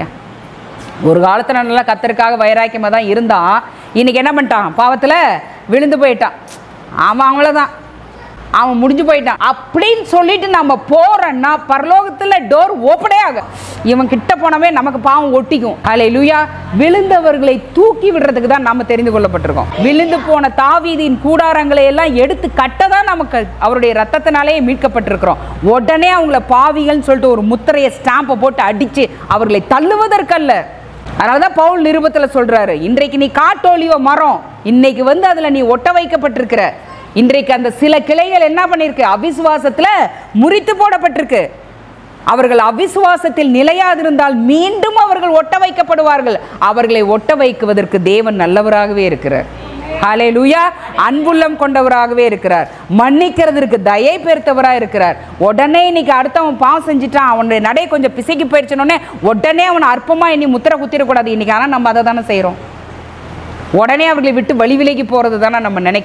ஒரு காலத்தில் நல்லா கத்தருக்காக வைராக்கியமாக தான் இருந்தான் இன்னைக்கு என்ன பண்ணிட்டான் பாவத்தில் விழுந்து போயிட்டான் அவன் அவ்வளோதான் அவன் முடிஞ்சு போயிட்டான் அப்படின்னு சொல்லிட்டு நம்ம போறோன்னா பரலோகத்தில் டோர் ஓப்பனே ஆகும் இவன் கிட்ட போனவே நமக்கு பாவம் ஒட்டிக்கும் அலை லூயா விழுந்தவர்களை தூக்கி விடுறதுக்கு தான் நம்ம தெரிந்து கொள்ளப்பட்டிருக்கோம் விழுந்து போன தாவீதின் கூடாரங்களை எல்லாம் எடுத்து கட்ட தான் நமக்கு அவருடைய ரத்தத்தினாலேயே மீட்கப்பட்டிருக்கிறோம் உடனே அவங்கள பாவிகள்னு சொல்லிட்டு ஒரு முத்திரையை ஸ்டாம்பை போட்டு அடித்து அவர்களை தள்ளுவதற்கல்ல அதனால தான் பவுல் நிருபத்தில் சொல்றாரு இன்றைக்கு நீ காட்டோலிவ மரம் இன்னைக்கு வந்து அதில் நீ ஒட்ட வைக்கப்பட்டிருக்கிற இன்றைக்கு அந்த சில கிளைகள் என்ன பண்ணியிருக்கு அவிசுவாசத்தில் முறித்து போடப்பட்டிருக்கு அவர்கள் அவிசுவாசத்தில் நிலையாதிருந்தால் மீண்டும் அவர்கள் ஒட்ட வைக்கப்படுவார்கள் அவர்களை ஒட்ட வைக்குவதற்கு தேவன் நல்லவராகவே இருக்கிறார் ஹalleluya அன்புள்ளம் கொண்டவராகவே இருக்கிறார் மன்னிக்கிறதற்கு தயை பெருத்தவராக இருக்கிறார் உடனே இன்னைக்கு அடுத்தவன் பாவம் செஞ்சுட்டான் அவனுடைய நடை கொஞ்சம் பிசைக்கு போயிடுச்சுனோடனே உடனே அவனை அற்பமாக இனி முத்திரை குத்திடக்கூடாது இன்னைக்கு ஆனால் நம்ம அதை தானே செய்கிறோம் உடனே அவர்களை விட்டு வழி விலகி போகிறது தானே நம்ம நினைக்கிறோம்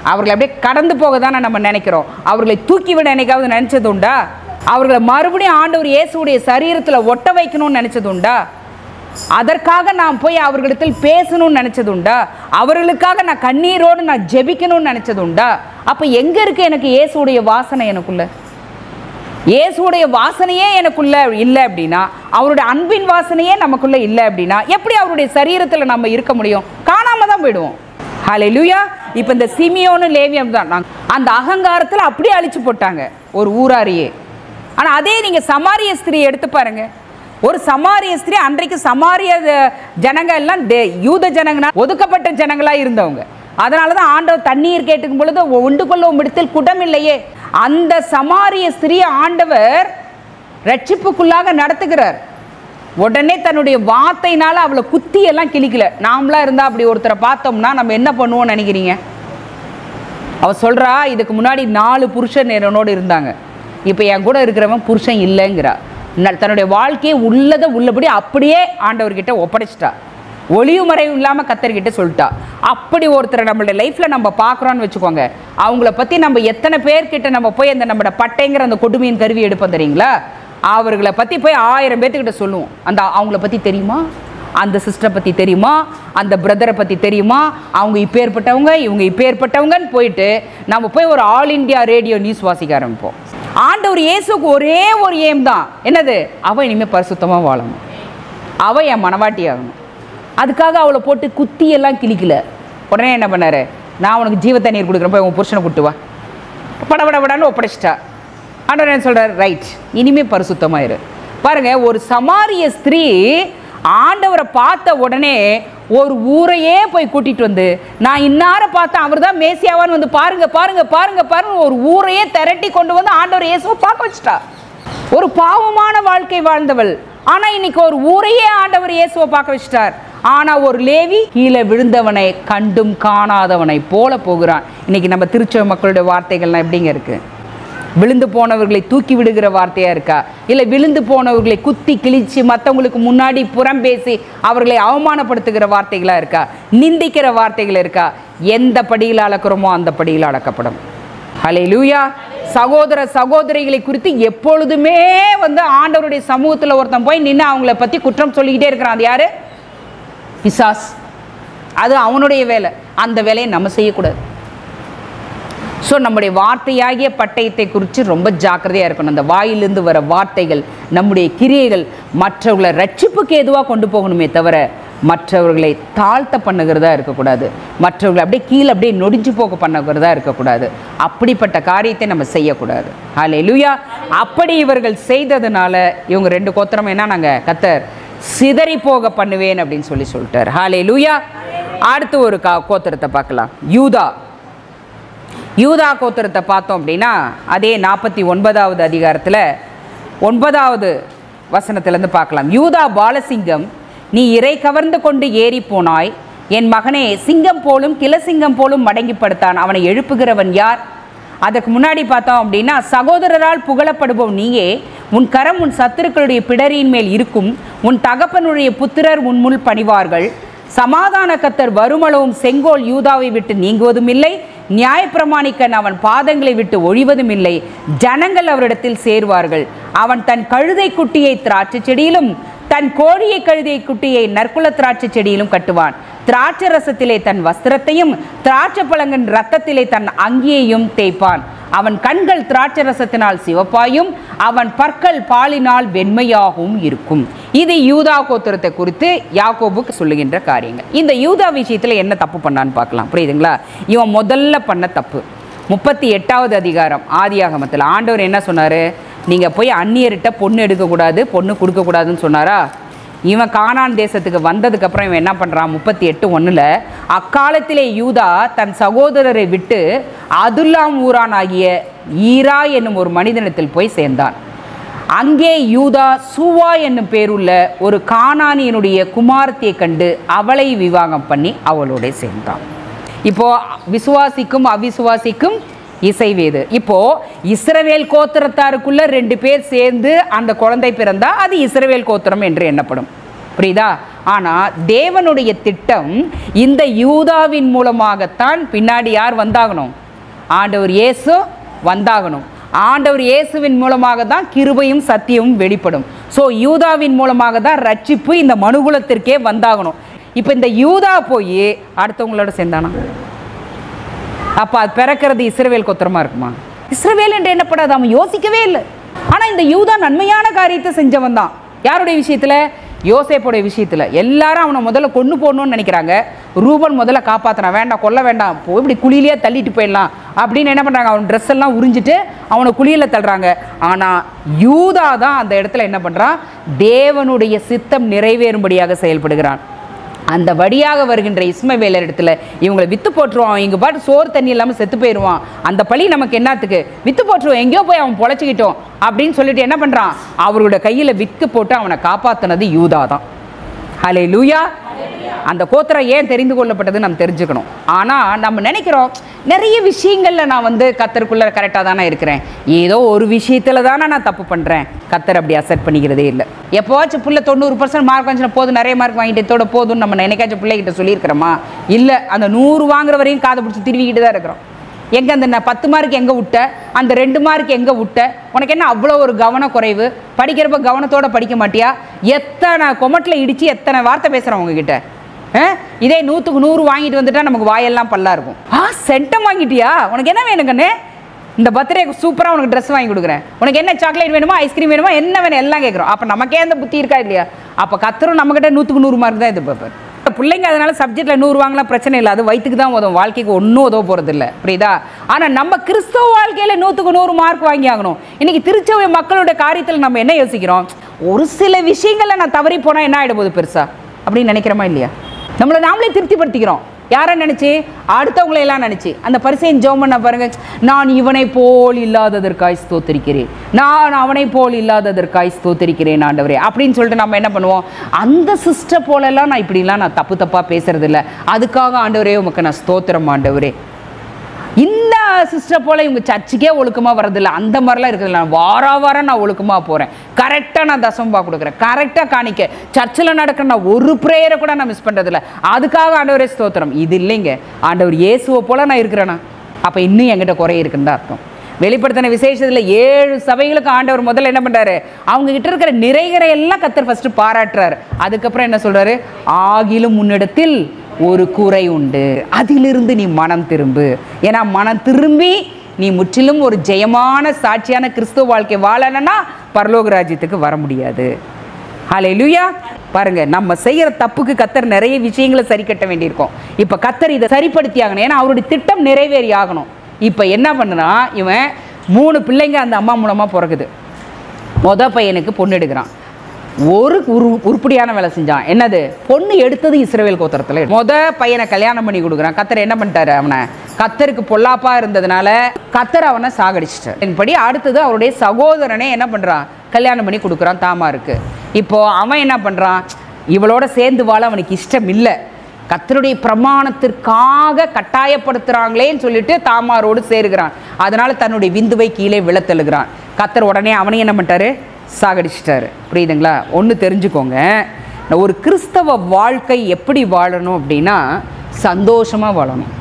அவர்களை அப்படியே கடந்து போக தானே நம்ம நினைக்கிறோம் அவர்களை தூக்கி விட என்னைக்காவது நினைச்சது உண்டா அவர்களை மறுபடியும் ஆண்டவர் இயேசுடைய சரீரத்தில் ஒட்ட வைக்கணும்னு நினைச்சது உண்டா அதற்காக நான் போய் அவர்களிடத்தில் பேசணும்னு நினைச்சது உண்டா அவர்களுக்காக நான் கண்ணீரோடு நான் ஜெபிக்கணும்னு நினைச்சது உண்டா அப்போ எங்க இருக்கு எனக்கு இயேசுடைய வாசனை எனக்குள்ள இயேசுடைய வாசனையே எனக்குள்ள இல்லை அப்படின்னா அவருடைய அன்பின் வாசனையே நமக்குள்ள இல்லை அப்படின்னா எப்படி அவருடைய சரீரத்தில் நம்ம இருக்க முடியும் காணாம தான் போயிடுவோம் ஹalleluya இப்போ இந்த சிமியோனு லேவியம் தான் நாங்க அந்த அகங்காரத்தில் அப்படியே அழிச்சு போட்டாங்க ஒரு ஊராரியே ஆனால் அதே நீங்கள் சமாரிய ஸ்திரீ எடுத்து பாருங்க ஒரு சமாரிய ஸ்திரீ அன்றைக்கு சமாரிய த- ஜனங்க எல்லாம் தே- யூத ஜனங்கனா ஒதுக்கப்பட்ட ஜனங்களா இருந்தவங்க அதனால தான் ஆண்டவர் தண்ணீர் கேட்டுக்கும் பொழுது உண்டு கொள்ளும் இடத்தில் குடம் இல்லையே அந்த சமாரிய ஸ்திரீ ஆண்டவர் ரட்சிப்புக்குள்ளாக நடத்துகிறார் உடனே தன்னுடைய வார்த்தையினால அவளை குத்தி எல்லாம் கிழிக்கல நாமளா இருந்தா அப்படி ஒருத்தரை பார்த்தோம்னா நம்ம என்ன பண்ணுவோம்னு நினைக்கிறீங்க அவ சொல்றா இதுக்கு முன்னாடி நாலு புருஷன் என்னோட இருந்தாங்க இப்போ என் கூட இருக்கிறவன் புருஷன் இல்லைங்கிறா ந- தன்னுடைய வாழ்க்கையை உள்ளதை உள்ளபடி அப்படியே ஆண்டவர்கிட்ட ஒப்படைச்சிட்டா ஒளிவு மறைவு இல்லாமல் கத்தர்கிட்ட சொல்லிட்டா அப்படி ஒருத்தரை நம்மளுடைய லைஃப்பில் நம்ம பார்க்குறோன்னு வச்சுக்கோங்க அவங்கள பற்றி நம்ம எத்தனை பேர்கிட்ட நம்ம போய் அந்த நம்மளோட பட்டைங்கிற அந்த கொடுமையின் கருவி எடுப்போம் தெரியுங்களா அவர்களை பற்றி போய் ஆயிரம் பேர்த்துக்கிட்ட சொல்லுவோம் அந்த அவங்கள பற்றி தெரியுமா அந்த சிஸ்டரை பற்றி தெரியுமா அந்த பிரதரை பற்றி தெரியுமா அவங்க இப்பேற்பட்டவங்க இவங்க இப்பேற்பட்டவங்கன்னு போயிட்டு நம்ம போய் ஒரு ஆல் இந்தியா ரேடியோ நியூஸ் வாசிக்க ஆரம்பிப்போம் ஆண்டவர் இயேசுக்கு ஒரே ஒரு ஏம் தான் என்னது அவ இனிமேல் பரிசுத்தமாக வாழணும் அவ என் மனவாட்டி ஆகணும் அதுக்காக அவளை போட்டு குத்தி எல்லாம் கிழிக்கல உடனே என்ன பண்ணாரு நான் உனக்கு ஜீவ தண்ணீர் கொடுக்குறேன் போய் உன் புருஷனை கூட்டு வா படபடபடான்னு ஒப்படைச்சிட்டா ஆண்டவர் என்ன சொல்றாரு ரைட் இனிமே பரிசுத்தமாயிரு பாருங்க ஒரு சமாரிய ஸ்திரீ ஆண்டவரை பார்த்த உடனே ஒரு ஊரையே போய் கூட்டிட்டு வந்து நான் இன்னார பார்த்தேன் அவர் தான் மேசியாவான்னு வந்து பாருங்க பாருங்க பாருங்க பாருங்க ஒரு ஊரையே திரட்டி கொண்டு வந்து ஆண்டவர் இயேசுவை பார்க்க வச்சிட்டா ஒரு பாவமான வாழ்க்கை வாழ்ந்தவள் ஆனா இன்னைக்கு ஒரு ஊரையே ஆண்டவர் இயேசுவை பார்க்க வச்சிட்டார் ஆனா ஒரு லேவி கீழே விழுந்தவனை கண்டும் காணாதவனை போல போகிறான் இன்னைக்கு நம்ம திருச்செவ மக்களுடைய வார்த்தைகள்லாம் எப்படிங்க இருக்கு விழுந்து போனவர்களை தூக்கி விடுகிற வார்த்தையா இருக்கா இல்லை விழுந்து போனவர்களை குத்தி கிழிச்சு மற்றவங்களுக்கு முன்னாடி புறம் பேசி அவர்களை அவமானப்படுத்துகிற வார்த்தைகளா இருக்கா நிந்திக்கிற வார்த்தைகள் இருக்கா எந்த படியில் அளக்கிறோமோ அந்த படியில் அளக்கப்படும் ஹலே லூயா சகோதர சகோதரிகளை குறித்து எப்பொழுதுமே வந்து ஆண்டவருடைய சமூகத்தில் ஒருத்தன் போய் நின்று அவங்கள பற்றி குற்றம் சொல்லிக்கிட்டே இருக்கிறான் அது யாரு பிசாஸ் அது அவனுடைய வேலை அந்த வேலையை நம்ம செய்யக்கூடாது ஸோ நம்முடைய வார்த்தையாகிய பட்டயத்தை குறித்து ரொம்ப ஜாக்கிரதையாக இருக்கணும் அந்த வாயிலிருந்து வர வார்த்தைகள் நம்முடைய கிரியைகள் மற்றவர்களை ரட்சிப்புக்கு எதுவாக கொண்டு போகணுமே தவிர மற்றவர்களை தாழ்த்த பண்ணுகிறதா இருக்கக்கூடாது மற்றவர்களை அப்படியே கீழே அப்படியே நொடிஞ்சு போக பண்ணுகிறதா இருக்கக்கூடாது அப்படிப்பட்ட காரியத்தை நம்ம செய்யக்கூடாது ஹலே லூயா அப்படி இவர்கள் செய்ததுனால இவங்க ரெண்டு கோத்திரம் என்ன நாங்கள் கத்தர் சிதறி போக பண்ணுவேன் அப்படின்னு சொல்லி சொல்லிட்டார் ஹாலே லூயா அடுத்து ஒரு கா கோத்திரத்தை பார்க்கலாம் யூதா யூதா கோத்திரத்தை பார்த்தோம் அப்படின்னா அதே நாற்பத்தி ஒன்பதாவது அதிகாரத்தில் ஒன்பதாவது வசனத்திலேருந்து பார்க்கலாம் யூதா பாலசிங்கம் நீ இறை கவர்ந்து கொண்டு ஏறி போனாய் என் மகனே சிங்கம் போலும் கிளசிங்கம் போலும் மடங்கி படுத்தான் அவனை எழுப்புகிறவன் யார் அதுக்கு முன்னாடி பார்த்தோம் அப்படின்னா சகோதரரால் புகழப்படுபவன் நீயே உன் கரம் உன் சத்துருக்களுடைய பிடரியின் மேல் இருக்கும் உன் தகப்பனுடைய புத்திரர் உன் முள் பணிவார்கள் சமாதான கத்தர் வருமளவும் செங்கோல் யூதாவை விட்டு நீங்குவதும் இல்லை நியாயப்பிரமாணிக்கன் அவன் பாதங்களை விட்டு ஒழிவதும் இல்லை ஜனங்கள் அவரிடத்தில் சேர்வார்கள் அவன் தன் கழுதை குட்டியை திராட்சை செடியிலும் தன் கோழியை கழுதை குட்டியை நற்குல திராட்சை செடியிலும் கட்டுவான் திராட்சை ரசத்திலே தன் வஸ்திரத்தையும் திராட்சை பழங்கன் ரத்தத்திலே தன் அங்கியையும் தேய்ப்பான் அவன் கண்கள் திராட்சை ரசத்தினால் சிவப்பாயும் அவன் பற்கள் பாலினால் வெண்மையாகவும் இருக்கும் இது யூதா கோத்திரத்தை குறித்து யாக்கோபுக்கு சொல்லுகின்ற காரியங்கள் இந்த யூதா விஷயத்தில் என்ன தப்பு பண்ணான்னு பார்க்கலாம் புரியுதுங்களா இவன் முதல்ல பண்ண தப்பு முப்பத்தி எட்டாவது அதிகாரம் ஆதியாகமத்தில் ஆண்டவர் என்ன சொன்னார் நீங்கள் போய் அந்நியர்கிட்ட பொண்ணு எடுக்கக்கூடாது பொண்ணு கொடுக்கக்கூடாதுன்னு சொன்னாரா இவன் கானான் தேசத்துக்கு வந்ததுக்கப்புறம் இவன் என்ன பண்ணுறான் முப்பத்தி எட்டு ஒன்றில் அக்காலத்திலே யூதா தன் சகோதரரை விட்டு அதுல்லாம் ஊரான் ஆகிய ஈரா என்னும் ஒரு மனிதனத்தில் போய் சேர்ந்தான் அங்கே யூதா சூவா என்னும் பேருள்ள ஒரு கானானியனுடைய குமாரத்தியை கண்டு அவளை விவாகம் பண்ணி அவளோட சேர்ந்தான் இப்போ விசுவாசிக்கும் அவிசுவாசிக்கும் இசைவேது இப்போ இஸ்ரவேல் கோத்திரத்தாருக்குள்ள ரெண்டு பேர் சேர்ந்து அந்த குழந்தை பிறந்தா அது இஸ்ரவேல் கோத்திரம் என்று எண்ணப்படும் புரியுதா ஆனால் தேவனுடைய திட்டம் இந்த யூதாவின் மூலமாகத்தான் பின்னாடி யார் வந்தாகணும் ஆண்டவர் இயேசு வந்தாகணும் ஆண்டவர் இயேசுவின் மூலமாக தான் கிருபையும் சத்தியமும் வெளிப்படும் ஸோ யூதாவின் மூலமாக தான் ரட்சிப்பு இந்த மனுகுலத்திற்கே வந்தாகணும் இப்போ இந்த யூதா போய் அடுத்தவங்களோட சேர்ந்தானா அப்போ அது பிறக்கிறது இஸ்ரவேல் கொத்திரமா இருக்குமா இஸ்ரவேல் என்று என்னப்படாது அவன் யோசிக்கவே இல்லை ஆனால் இந்த யூதா நன்மையான காரியத்தை செஞ்சவன் தான் யாருடைய விஷயத்தில் யோசேப்புடைய விஷயத்தில் எல்லாரும் அவனை முதல்ல கொண்டு போடணும்னு நினைக்கிறாங்க ரூபன் முதல்ல காப்பாற்றினான் வேண்டாம் கொல்ல வேண்டாம் போ இப்படி குழியிலே தள்ளிட்டு போயிடலாம் அப்படின்னு என்ன பண்ணுறாங்க அவன் ட்ரெஸ் எல்லாம் உறிஞ்சிட்டு அவனை குழியில் தள்ளுறாங்க ஆனால் யூதா தான் அந்த இடத்துல என்ன பண்ணுறான் தேவனுடைய சித்தம் நிறைவேறும்படியாக செயல்படுகிறான் அந்த வழியாக வருகின்ற இஸ்மவேலர் இடத்துல இவங்களை வித்து போட்டுருவான் இங்கே பாட்டு சோறு தண்ணி இல்லாமல் செத்து போயிடுவான் அந்த பழி நமக்கு என்னத்துக்கு வித்து போட்டுருவோம் எங்கேயோ போய் அவன் பொழைச்சிக்கிட்டோம் அப்படின்னு சொல்லிட்டு என்ன பண்ணுறான் அவரோட கையில் வித்து போட்டு அவனை காப்பாற்றினது யூதா தான் ஹலே லூயா அந்த கோத்திரம் ஏன் தெரிந்து கொள்ளப்பட்டது நம்ம தெரிஞ்சுக்கணும் ஆனால் நம்ம நினைக்கிறோம் நிறைய விஷயங்களில் நான் வந்து கத்தருக்குள்ளே கரெக்டாக தானே இருக்கிறேன் ஏதோ ஒரு விஷயத்தில் தானே நான் தப்பு பண்ணுறேன் கத்தர் அப்படி அசெப்ட் பண்ணிக்கிறதே இல்லை எப்போவாச்சும் புள்ள தொண்ணூறு பர்சன்ட் மார்க் வந்துச்சுன்னா போதும் நிறைய மார்க் வாங்கிட்டு இதோட போதும்னு நம்ம நினைக்காச்சும் பிள்ளைகிட்ட சொல்லியிருக்கிறோமா இல்லை அந்த நூறு வாங்குற வரையும் காதை பிடிச்சி திருவிக்கிட்டு தான் இருக்கிறோம் எங்கே அந்த ந- பத்து மார்க் எங்கே விட்ட அந்த ரெண்டு மார்க் எங்கே விட்ட உனக்கு என்ன அவ்வளோ ஒரு கவனக்குறைவு படிக்கிறப்ப கவனத்தோட படிக்க மாட்டியா எத்தனை கொமட்டில் இடித்து எத்தனை வார்த்தை பேசுகிறேன் உங்ககிட்ட ஆ? இதே நூற்றுக்கு நூறு வாங்கிட்டு வந்துட்டா நமக்கு வாயெல்லாம் பல்லா இருக்கும் ஆ சென்டம் வாங்கிட்டியா உனக்கு என்ன வேணும் கண்ணு இந்த பர்த்டே சூப்பராக உனக்கு ட்ரெஸ் வாங்கி கொடுக்குறேன் உனக்கு என்ன சாக்லேட் வேணுமா ஐஸ்கிரீம் வேணுமா என்ன வேணும் எல்லாம் கேட்குறோம் அப்போ நமக்கே அந்த புத்தி இருக்கா இல்லையா அப்போ கத்துரும் நம்மக்கிட்ட நூற்றுக்கு நூறு மார்க் தான் எதிர்பார்ப்பார் பிள்ளைங்க அதனால சப்ஜெக்டில் நூறு வாங்கினா பிரச்சனை இல்லை அது வயிற்றுக்கு தான் உதவும் வாழ்க்கைக்கு ஒன்றும் உதவ போகிறது இல்லை புரியுதா ஆனால் நம்ம கிறிஸ்தவ வாழ்க்கையில் நூற்றுக்கு நூறு மார்க் வாங்கி ஆகணும் இன்னைக்கு திருச்சபை மக்களுடைய காரியத்தில் நம்ம என்ன யோசிக்கிறோம் ஒரு சில விஷயங்களில் நான் தவறி போனால் என்ன ஆகிட போகுது பெருசா அப்படின்னு நினைக்கிறோமா இல்லையா நம்மளை நாமளே திருப்திப்படுத்திக்கிறோம் யாரை நினச்சி அடுத்தவங்களை எல்லாம் நினச்சி அந்த பரிசையின் ஜெபம் பண்ண பாருங்க நான் இவனை போல் இல்லாததற்காய் ஸ்தோத்திரிக்கிறேன் நான் அவனை போல் இல்லாததற்காய் ஸ்தோத்திரிக்கிறேன் ஆண்டவரே அப்படின்னு சொல்லிட்டு நம்ம என்ன பண்ணுவோம் அந்த சிஸ்டர் போலெல்லாம் நான் இப்படிலாம் நான் தப்பு தப்பாக பேசுறது இல்ல அதுக்காக ஆண்டவரே உமக்கு நான் ஸ்தோத்திரம் ஆண்டவரே இந்த சிஸ்டர் போல இவங்க சர்ச்சுக்கே ஒழுக்கமாக வரதில்ல அந்த மாதிரிலாம் இருக்குது நான் வார வாரம் நான் ஒழுக்கமாக போகிறேன் கரெக்டாக நான் தசம்பா கொடுக்குறேன் கரெக்டாக காணிக்க சர்ச்சில் நடக்கிற நான் ஒரு ப்ரேயரை கூட நான் மிஸ் பண்ணுறதில்ல அதுக்காக ஆண்டவரே ஸ்தோத்திரம் இது இல்லைங்க ஆண்டவர் இயேசுவை போல நான் இருக்கிறேனா அப்போ இன்னும் என்கிட்ட குறை இருக்குன்னு தான் அர்த்தம் வெளிப்படுத்தின விசேஷத்தில் ஏழு சபைகளுக்கு ஆண்டவர் முதல்ல என்ன பண்ணுறாரு அவங்க கிட்ட இருக்கிற நிறைகளை எல்லாம் கத்தர் ஃபஸ்ட்டு பாராட்டுறாரு அதுக்கப்புறம் என்ன சொல்றாரு ஆகிலும் முன்னிடத்தில் ஒரு குறை உண்டு அதிலிருந்து நீ மனம் திரும்பு ஏன்னா மனம் திரும்பி நீ முற்றிலும் ஒரு ஜெயமான சாட்சியான கிறிஸ்துவ வாழ்க்கை வாழணும்னா பரலோக ராஜ்யத்துக்கு வர முடியாது ஹalleluya பாருங்க நம்ம செய்யற தப்புக்கு கத்தர் நிறைய விஷயங்களை சரி கட்ட வேண்டியிருக்கும் இப்போ கத்தர் இதை சரிப்படுத்தி ஆகணும் ஏன்னா அவருடைய திட்டம் நிறைவேறி ஆகணும் இப்போ என்ன பண்ணுனா இவன் மூணு பிள்ளைங்க அந்த அம்மா மூலமாக பிறகுது மொத பையனுக்கு பொண்ணு எடுக்கிறான் ஒரு உரு உருப்படியான வேலை செஞ்சான் என்னது பொண்ணு எடுத்தது இஸ்ரவேல் கோத்திரத்தில் மொத பையனை கல்யாணம் பண்ணி கொடுக்குறான் கத்தர் என்ன பண்ணிட்டாரு அவனை கத்தருக்கு பொல்லாப்பா இருந்ததுனால கத்தர் அவனை சாகடிச்சிட்டார் படி அடுத்தது அவருடைய சகோதரனே என்ன பண்ணுறான் கல்யாணம் பண்ணி கொடுக்குறான் தாமாருக்கு இப்போ அவன் என்ன பண்ணுறான் இவளோட சேர்ந்து வாழ அவனுக்கு இஷ்டம் இல்லை கத்தருடைய பிரமாணத்திற்காக கட்டாயப்படுத்துறாங்களேன்னு சொல்லிட்டு தாமாரோடு சேருகிறான் அதனால தன்னுடைய விந்துவை கீழே விழத்தழுகிறான் கத்தர் உடனே அவனையும் என்ன பண்ணிட்டாரு சாகடிச்சிட்டாரு புரியுதுங்களா ஒன்று தெரிஞ்சுக்கோங்க ஒரு கிறிஸ்தவ வாழ்க்கை எப்படி வாழணும் அப்படின்னா சந்தோஷமாக வாழணும்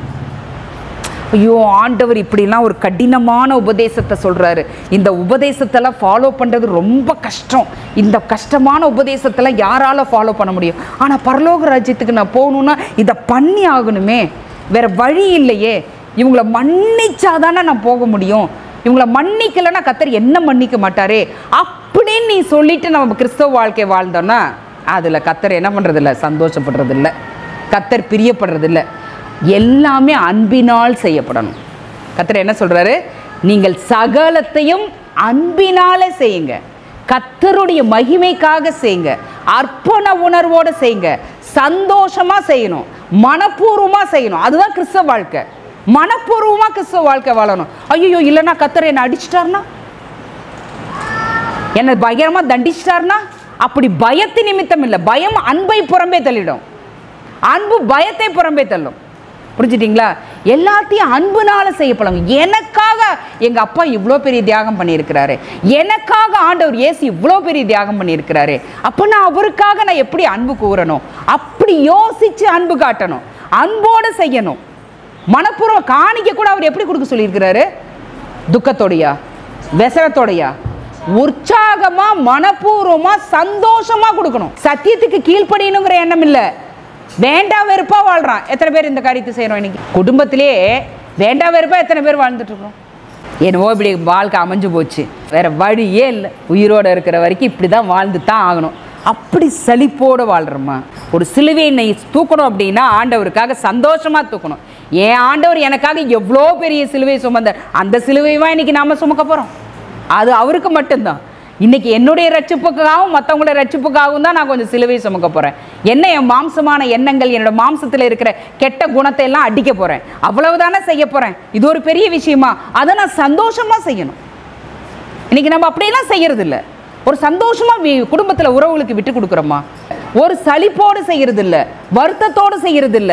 ஐயோ ஆண்டவர் இப்படிலாம் ஒரு கடினமான உபதேசத்தை சொல்கிறாரு இந்த உபதேசத்தெல்லாம் ஃபாலோ பண்ணுறது ரொம்ப கஷ்டம் இந்த கஷ்டமான உபதேசத்தெல்லாம் யாரால ஃபாலோ பண்ண முடியும் ஆனால் பரலோக ராஜ்யத்துக்கு நான் போகணுன்னா இதை பண்ணி ஆகணுமே வேற வழி இல்லையே இவங்கள மன்னிச்சாதானே நான் போக முடியும் இவங்கள மன்னிக்கலைன்னா கத்தர் என்ன மன்னிக்க மாட்டாரே அப்படின்னு நீ சொல்லிட்டு நம்ம கிறிஸ்தவ வாழ்க்கை வாழ்ந்தோன்னா அதில் கத்தர் என்ன பண்ணுறதில்ல சந்தோஷப்படுறதில்ல கத்தர் பிரியப்படுறதில்ல எல்லாமே அன்பினால் செய்யப்படணும் கத்தர் என்ன சொல்றாரு நீங்கள் சகலத்தையும் அன்பினால செய்யுங்க கத்தருடைய மகிமைக்காக செய்யுங்க அர்ப்பண உணர்வோட செய்யுங்க சந்தோஷமா செய்யணும் மனப்பூர்வமா செய்யணும் அதுதான் கிறிஸ்தவ வாழ்க்கை மனப்பூர்வமா கிறிஸ்தவ வாழ்க்கை வாழணும் ஐயோ இல்லைன்னா கத்தர் என்னை அடிச்சிட்டாருன்னா என்னை பயங்கரமா தண்டிச்சிட்டாருன்னா அப்படி பயத்து நிமித்தம் இல்லை பயம் அன்பை புறம்பே தள்ளிடும் அன்பு பயத்தை புறம்பே தள்ளும் புரிஞ்சுட்டிங்களா எல்லாத்தையும் அன்புனால செய்ய பழகும் எனக்காக எங்கள் அப்பா இவ்வளோ பெரிய தியாகம் பண்ணியிருக்கிறாரு எனக்காக ஆண்டவர் இயேசு இவ்வளோ பெரிய தியாகம் பண்ணியிருக்கிறாரு அப்போ நான் அவருக்காக நான் எப்படி அன்பு கூறணும் அப்படி யோசித்து அன்பு காட்டணும் அன்போடு செய்யணும் மனப்பூர்வ காணிக்க கூட அவர் எப்படி கொடுக்க சொல்லியிருக்கிறாரு துக்கத்தோடையா விசரத்தோடையா உற்சாகமா மனப்பூர்வமா சந்தோஷமா கொடுக்கணும் சத்தியத்துக்கு கீழ்ப்படியணுங்கிற எண்ணம் இல்லை வேண்டா வெறுப்பா வாழ்றான் எத்தனை பேர் இந்த காரியத்தை செய்கிறோம் இன்னைக்கு குடும்பத்திலே வேண்டா வெறுப்பா எத்தனை பேர் வாழ்ந்துட்டு இருக்கோம் என்னவோ இப்படி வாழ்க்கை அமைஞ்சு போச்சு வேற வழியே இல்லை உயிரோட இருக்கிற வரைக்கும் இப்படி தான் வாழ்ந்து தான் ஆகணும் அப்படி சலிப்போடு வாழ்கிறோமா ஒரு சிலுவையை நீ தூக்கணும் அப்படின்னா ஆண்டவருக்காக சந்தோஷமா தூக்கணும் என் ஆண்டவர் எனக்காக எவ்வளோ பெரிய சிலுவை சுமந்தார் அந்த சிலுவைவா இன்னைக்கு நாம சுமக்க போகிறோம் அது அவருக்கு மட்டும்தான் இன்னைக்கு என்னுடைய ரட்சிப்புக்காகவும் மற்றவங்களோட ரட்சிப்புக்காகவும் தான் நான் கொஞ்சம் சிலுவை சுமக்க போகிறேன் என்ன என் மாம்சமான எண்ணங்கள் என்னோட மாம்சத்தில் இருக்கிற கெட்ட குணத்தை எல்லாம் அடிக்க போகிறேன் அவ்வளவுதானே செய்ய போகிறேன் இது ஒரு பெரிய விஷயமா அதை நான் சந்தோஷமாக செய்யணும் இன்னைக்கு நம்ம அப்படியெல்லாம் செய்யறது இல்ல ஒரு சந்தோஷமா வி- குடும்பத்துல உறவுகளுக்கு விட்டு கொடுக்குறோமா ஒரு சலிப்போடு செய்யறது இல்ல வருத்தத்தோடு செய்யறது இல்ல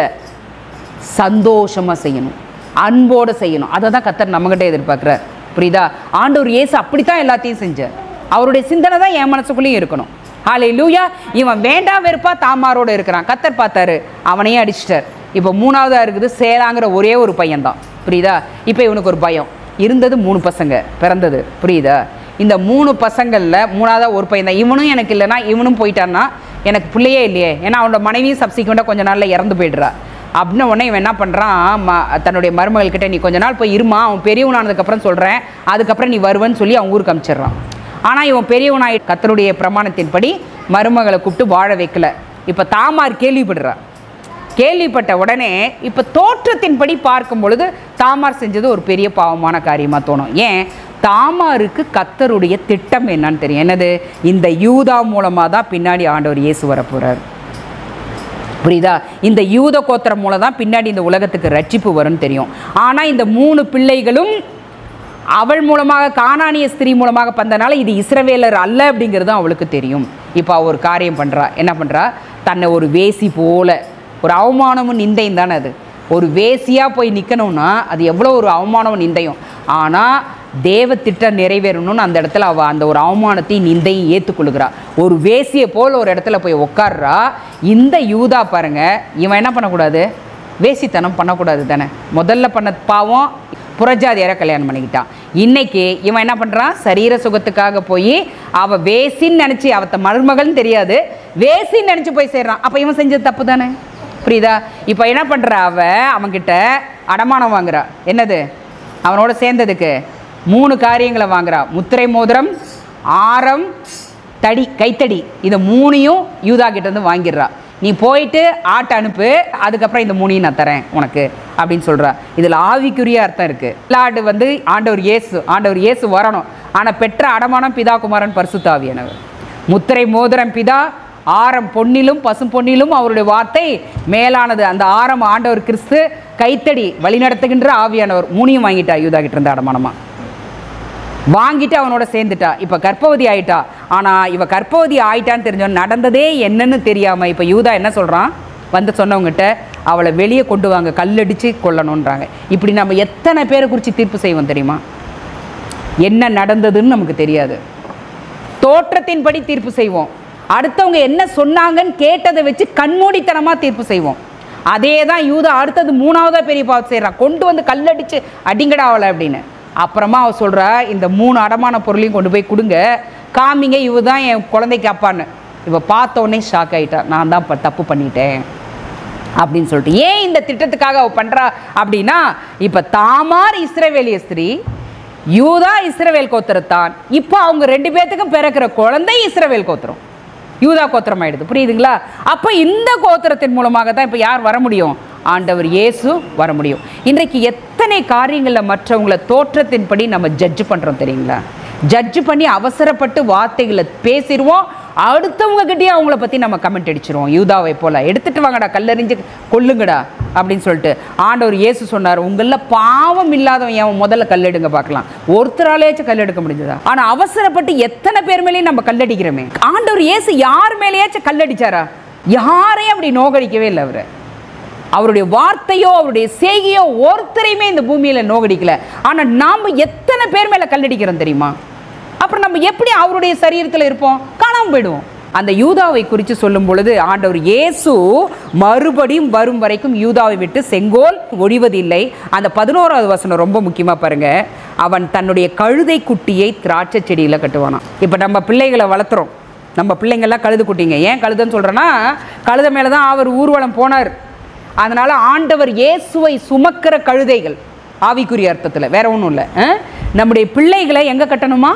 சந்தோஷமா செய்யணும் அன்போடு செய்யணும் அதை தான் கத்தர் நம்மகிட்ட எதிர்பார்க்குறார் புரியுதா ஆண்டவர் இயேசு அப்படித்தான் எல்லாத்தையும் செஞ்சார் அவருடைய சிந்தனை தான் என் மனசுக்குள்ளேயும் இருக்கணும் ஹாலே லூயா இவன் வேண்டா வெறுப்பா தாமாரோட இருக்கிறான் கத்தர் பார்த்தாரு அவனையே அடிச்சிட்டார் இப்போ மூணாவதா இருக்குது சேலாங்கிற ஒரே ஒரு பையன்தான் புரியுதா இப்போ இவனுக்கு ஒரு பயம் இருந்தது மூணு பசங்க பிறந்தது புரியுதா இந்த மூணு பசங்களில் மூணாவதா ஒரு பையன் தான் இவனும் எனக்கு இல்லைன்னா இவனும் போயிட்டான்னா எனக்கு பிள்ளையே இல்லையே ஏன்னா அவனோட மனைவியும் சப்சிக்வெண்ட்டாக கொஞ்ச நாளில் இறந்து போயிடுறா அப்படின்ன உடனே இவன் என்ன பண்ணுறான் ம தன்னுடைய மருமகள்கிட்ட நீ கொஞ்ச நாள் போய் இருமா அவன் பெரியவனானதுக்கப்புறம் சொல்கிறேன் அதுக்கப்புறம் நீ வருவேன்னு சொல்லி அவன் ஊருக்கு அனுப்பிச்சிடுறான் ஆனால் இவன் பெரியவனாய் கத்தருடைய பிரமாணத்தின்படி மருமகளை கூப்பிட்டு வாழ வைக்கல இப்போ தாமார் கேள்விப்படுறா கேள்விப்பட்ட உடனே இப்போ தோற்றத்தின்படி பார்க்கும் பொழுது தாமார் செஞ்சது ஒரு பெரிய பாவமான காரியமாக தோணும் ஏன் தாமாருக்கு கத்தருடைய திட்டம் என்னன்னு தெரியும் என்னது இந்த யூதா மூலமாக தான் பின்னாடி ஆண்டவர் இயேசு வரப்போகிறார் புரியுதா இந்த யூத கோத்திரம் மூலம் தான் பின்னாடி இந்த உலகத்துக்கு ரட்சிப்பு வரும்னு தெரியும் ஆனால் இந்த மூணு பிள்ளைகளும் அவள் மூலமாக கானானிய ஸ்திரீ மூலமாக பந்தனால இது இஸ்ரவேலர் அல்ல அப்படிங்கிறது அவளுக்கு தெரியும் இப்போ அவ ஒரு காரியம் பண்ணுறா என்ன பண்ணுறா தன்னை ஒரு வேசி போல ஒரு அவமானமும் நிந்தையும் தானே அது ஒரு வேசியாக போய் நிற்கணும்னா அது எவ்வளோ ஒரு அவமானமும் நிந்தையும் ஆனால் தேவ திட்டம் நிறைவேறணும்னு அந்த இடத்துல அவள் அந்த ஒரு அவமானத்தையும் நிந்தையும் ஏற்றுக்கொள்கிறா ஒரு வேசியை போல் ஒரு இடத்துல போய் உட்கார்றா இந்த யூதா பாருங்க இவன் என்ன பண்ணக்கூடாது வேசித்தனம் பண்ணக்கூடாது தானே முதல்ல பண்ண பாவம் புறஜாதியாரை கல்யாணம் பண்ணிக்கிட்டான் இன்னைக்கு இவன் என்ன பண்ணுறான் சரீர சுகத்துக்காக போய் அவள் வேசின்னு நினச்சி அவத்த மருமகள்னு தெரியாது வேசின்னு நினச்சி போய் சேர்றான் அப்போ இவன் செஞ்சது தப்பு தானே புரியுதா இப்போ என்ன பண்ணுறா அவ அவன்கிட்ட அடமானம் வாங்குறா என்னது அவனோட சேர்ந்ததுக்கு மூணு காரியங்களை வாங்குறா முத்திரை மோதிரம் ஆரம் தடி கைத்தடி இதை மூணையும் யூதா கிட்ட இருந்து வாங்கிடுறா நீ போயிட்டு ஆட்டை அனுப்பு அதுக்கப்புறம் இந்த மூணையும் நான் தரேன் உனக்கு அப்படின்னு சொல்றா இதில் ஆவிக்குரிய அர்த்தம் இருக்கு லார்டு வந்து ஆண்டவர் இயேசு ஆண்டவர் இயேசு வரணும் ஆனால் பெற்ற அடமானம் பிதா குமாரன் பரிசுத்தாவியானவர் முத்திரை மோதிரம் பிதா ஆரம் பொன்னிலும் பசும் பொன்னிலும் அவருடைய வார்த்தை மேலானது அந்த ஆரம் ஆண்டவர் கிறிஸ்து கைத்தடி வழிநடத்துகின்ற ஆவியானவர் மூணையும் வாங்கிட்டா யூதா கிட்ட இருந்த அடமானமா வாங்கிட்டு அவனோட சேர்ந்துட்டா இப்போ கர்ப்பவதி ஆயிட்டா ஆனால் இவ கர்ப்பவதி ஆயிட்டான்னு தெரிஞ்சவன் நடந்ததே என்னன்னு தெரியாமல் இப்போ யூதா என்ன சொல்கிறான் வந்து சொன்னவங்ககிட்ட அவளை வெளியே கொண்டு வாங்க கல்லடிச்சு கொல்லணுன்றாங்க இப்படி நம்ம எத்தனை பேரை குறித்து தீர்ப்பு செய்வோம் தெரியுமா என்ன நடந்ததுன்னு நமக்கு தெரியாது தோற்றத்தின்படி தீர்ப்பு செய்வோம் அடுத்தவங்க என்ன சொன்னாங்கன்னு கேட்டதை வச்சு கண்மூடித்தனமாக தீர்ப்பு செய்வோம் அதே தான் யூதா அடுத்தது மூணாவதா பெரிய பாவம் செய்கிறான் கொண்டு வந்து கல்லடிச்சு அடிங்கடா அவளை அப்படின்னு அப்புறமா அவ சொல்கிறா இந்த மூணு அடமான பொருளையும் கொண்டு போய் கொடுங்க காமிங்க இவ தான் என் குழந்தைக்கு அப்பான்னு இவ பார்த்த உடனே ஷாக் ஆயிட்டா நான் தான் இப்ப தப்பு பண்ணிட்டேன் அப்படின்னு சொல்லிட்டு ஏன் இந்த திட்டத்துக்காக அவ பண்றா அப்படின்னா இப்ப தாமார் இஸ்ரவேலிய ஸ்திரீ யூதா இஸ்ரவேல் கோத்திரத்தான் இப்போ அவங்க ரெண்டு பேர்த்துக்கும் பிறக்கிற குழந்தை இஸ்ரவேல் கோத்திரம் யூதா கோத்திரம் ஆயிடுது புரியுதுங்களா அப்போ இந்த கோத்திரத்தின் மூலமாக தான் இப்போ யார் வர முடியும் ஆண்டவர் இயேசு வர முடியும் இன்றைக்கு எத்தனை காரியங்களில் மற்றவங்களை தோற்றத்தின்படி நம்ம ஜட்ஜ் பண்ணுறோம் தெரியுங்களா ஜட்ஜ் பண்ணி அவசரப்பட்டு வார்த்தைகளை பேசிடுவோம் அடுத்தவங்க கிட்டயே அவங்கள பற்றி நம்ம கமெண்ட் அடிச்சிருவோம் யூதாவை போல எடுத்துட்டு வாங்கடா கல்லறிஞ்சு கொல்லுங்கடா அப்படின்னு சொல்லிட்டு ஆண்டவர் இயேசு சொன்னார் உங்களில் பாவம் இல்லாதவன் அவன் முதல்ல கல்லெடுங்க பார்க்கலாம் ஒருத்தராலேயாச்சும் கல்லெடுக்க முடிஞ்சதா ஆனால் அவசரப்பட்டு எத்தனை பேர் மேலேயும் நம்ம கல்லடிக்கிறோமே ஆண்டவர் இயேசு யார் மேலேயாச்சும் கல்லடிச்சாரா யாரையும் அப்படி நோகடிக்கவே இல்லை அவர் அவருடைய வார்த்தையோ அவருடைய செய்கையோ ஒருத்தரையுமே இந்த பூமியில நோகடிக்கல ஆனா நாம எத்தனை பேர் மேல கல்லடிக்கிறோம் தெரியுமா அப்புறம் நம்ம எப்படி அவருடைய சரீரத்தில் இருப்போம் காணாம போயிடுவோம் அந்த யூதாவை குறித்து சொல்லும் பொழுது ஆண்டவர் இயேசு மறுபடியும் வரும் வரைக்கும் யூதாவை விட்டு செங்கோல் ஒழிவதில்லை அந்த பதினோராவது வசனம் ரொம்ப முக்கியமாக பாருங்க அவன் தன்னுடைய கழுதை குட்டியை திராட்சை செடியில் கட்டுவானாம் இப்போ நம்ம பிள்ளைகளை வளர்த்துறோம் நம்ம பிள்ளைங்கள்லாம் கழுது குட்டிங்க ஏன் கழுதைன்னு சொல்கிறேன்னா கழுதை மேலே தான் அவர் ஊர்வலம் போனார் அதனால் ஆண்டவர் இயேசுவை சுமக்கிற கழுதைகள் ஆவிக்குரிய அர்த்தத்தில் வேற ஒன்றும் இல்லை நம்முடைய பிள்ளைகளை எங்கே கட்டணுமா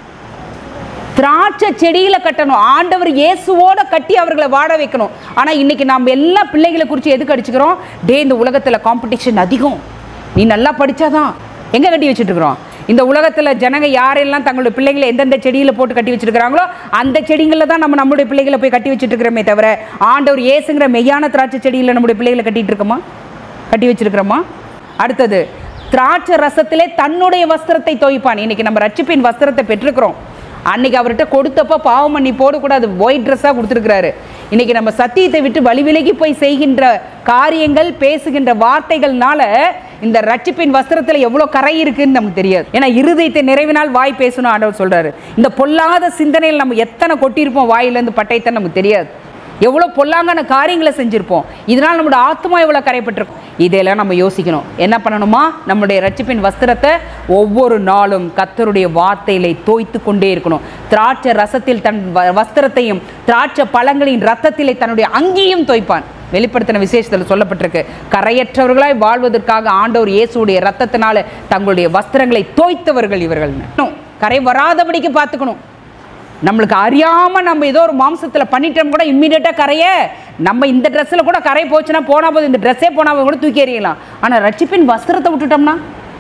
திராட்சை செடியில கட்டணும் ஆண்டவர் இயேசுவோட கட்டி அவர்களை வாட வைக்கணும் ஆனா இன்னைக்கு நம்ம எல்லா பிள்ளைகளை குறித்து எதுக்கு அடிச்சுக்கிறோம் டே இந்த உலகத்துல காம்படிஷன் அதிகம் நீ நல்லா படிச்சாதான் எங்க கட்டி வச்சுட்டு இருக்கிறோம் இந்த உலகத்துல ஜனங்க யாரெல்லாம் தங்களுடைய பிள்ளைகளை எந்தெந்த செடியில போட்டு கட்டி வச்சிருக்கிறாங்களோ அந்த செடிகளில் தான் நம்ம நம்மளுடைய பிள்ளைகளை போய் கட்டி வச்சுட்டு இருக்கிறோமே தவிர ஆண்டவர் இயேசுங்கிற மெய்யான திராட்சை செடியில நம்முடைய பிள்ளைகளை கட்டிட்டு இருக்கோமா கட்டி வச்சிருக்கிறோமா அடுத்தது திராட்சை ரசத்திலே தன்னுடைய வஸ்திரத்தை தோய்ப்பான் இன்னைக்கு நம்ம ரட்சிப்பின் வஸ்திரத்தை பெற்றிருக்கிறோம் அன்னைக்கு அவர்கிட்ட கொடுத்தப்ப பாவம் பண்ணி போடக்கூடாது ஒயிட் ட்ரெஸ்ஸாக கொடுத்துருக்கிறாரு இன்னைக்கு நம்ம சத்தியத்தை விட்டு வழி விலகி போய் செய்கின்ற காரியங்கள் பேசுகின்ற வார்த்தைகள்னால இந்த ரட்சிப்பின் வஸ்திரத்தில் எவ்வளோ கரை இருக்குன்னு நமக்கு தெரியாது ஏன்னா இருதயத்தை நிறைவினால் வாய் பேசணும் ஆண்டவர் சொல்றாரு இந்த பொல்லாத சிந்தனையில் நம்ம எத்தனை கொட்டியிருப்போம் வாயிலேருந்து பட்டைத்தை நமக்கு தெரியாது எவ்வளோ பொல்லாங்கான காரியங்களை செஞ்சுருப்போம் இதனால் நம்மளோட ஆத்மா எவ்வளோ கரைப்பட்டிருக்கும் இதையெல்லாம் நம்ம யோசிக்கணும் என்ன பண்ணணுமா நம்முடைய ரட்சிப்பின் வஸ்திரத்தை ஒவ்வொரு நாளும் கத்தருடைய வார்த்தையிலே தோய்த்து கொண்டே இருக்கணும் திராட்சை ரசத்தில் தன் வ- வஸ்திரத்தையும் திராட்சை பழங்களின் ரத்தத்திலே தன்னுடைய அங்கேயும் தோய்ப்பான் வெளிப்படுத்தின விசேஷத்தில் சொல்லப்பட்டிருக்கு கரையற்றவர்களாய் வாழ்வதற்காக ஆண்டவர் இயேசுடைய ரத்தத்தினால தங்களுடைய வஸ்திரங்களை தோய்த்தவர்கள் இவர்கள் கரை வராதபடிக்கு பார்த்துக்கணும் நம்மளுக்கு அறியாம நம்ம ஏதோ ஒரு மாம்சத்துல பண்ணிட்டோம் கூட இம்மிடியட்டா கரைய நம்ம இந்த ட்ரெஸ்ஸில் கூட கரை போச்சுன்னா போனா போது இந்த ட்ரெஸ்ஸே போனா போது கூட தூக்கி எறியலாம் ஆனா ரட்சிப்பின் வஸ்திரத்தை விட்டுட்டோம்னா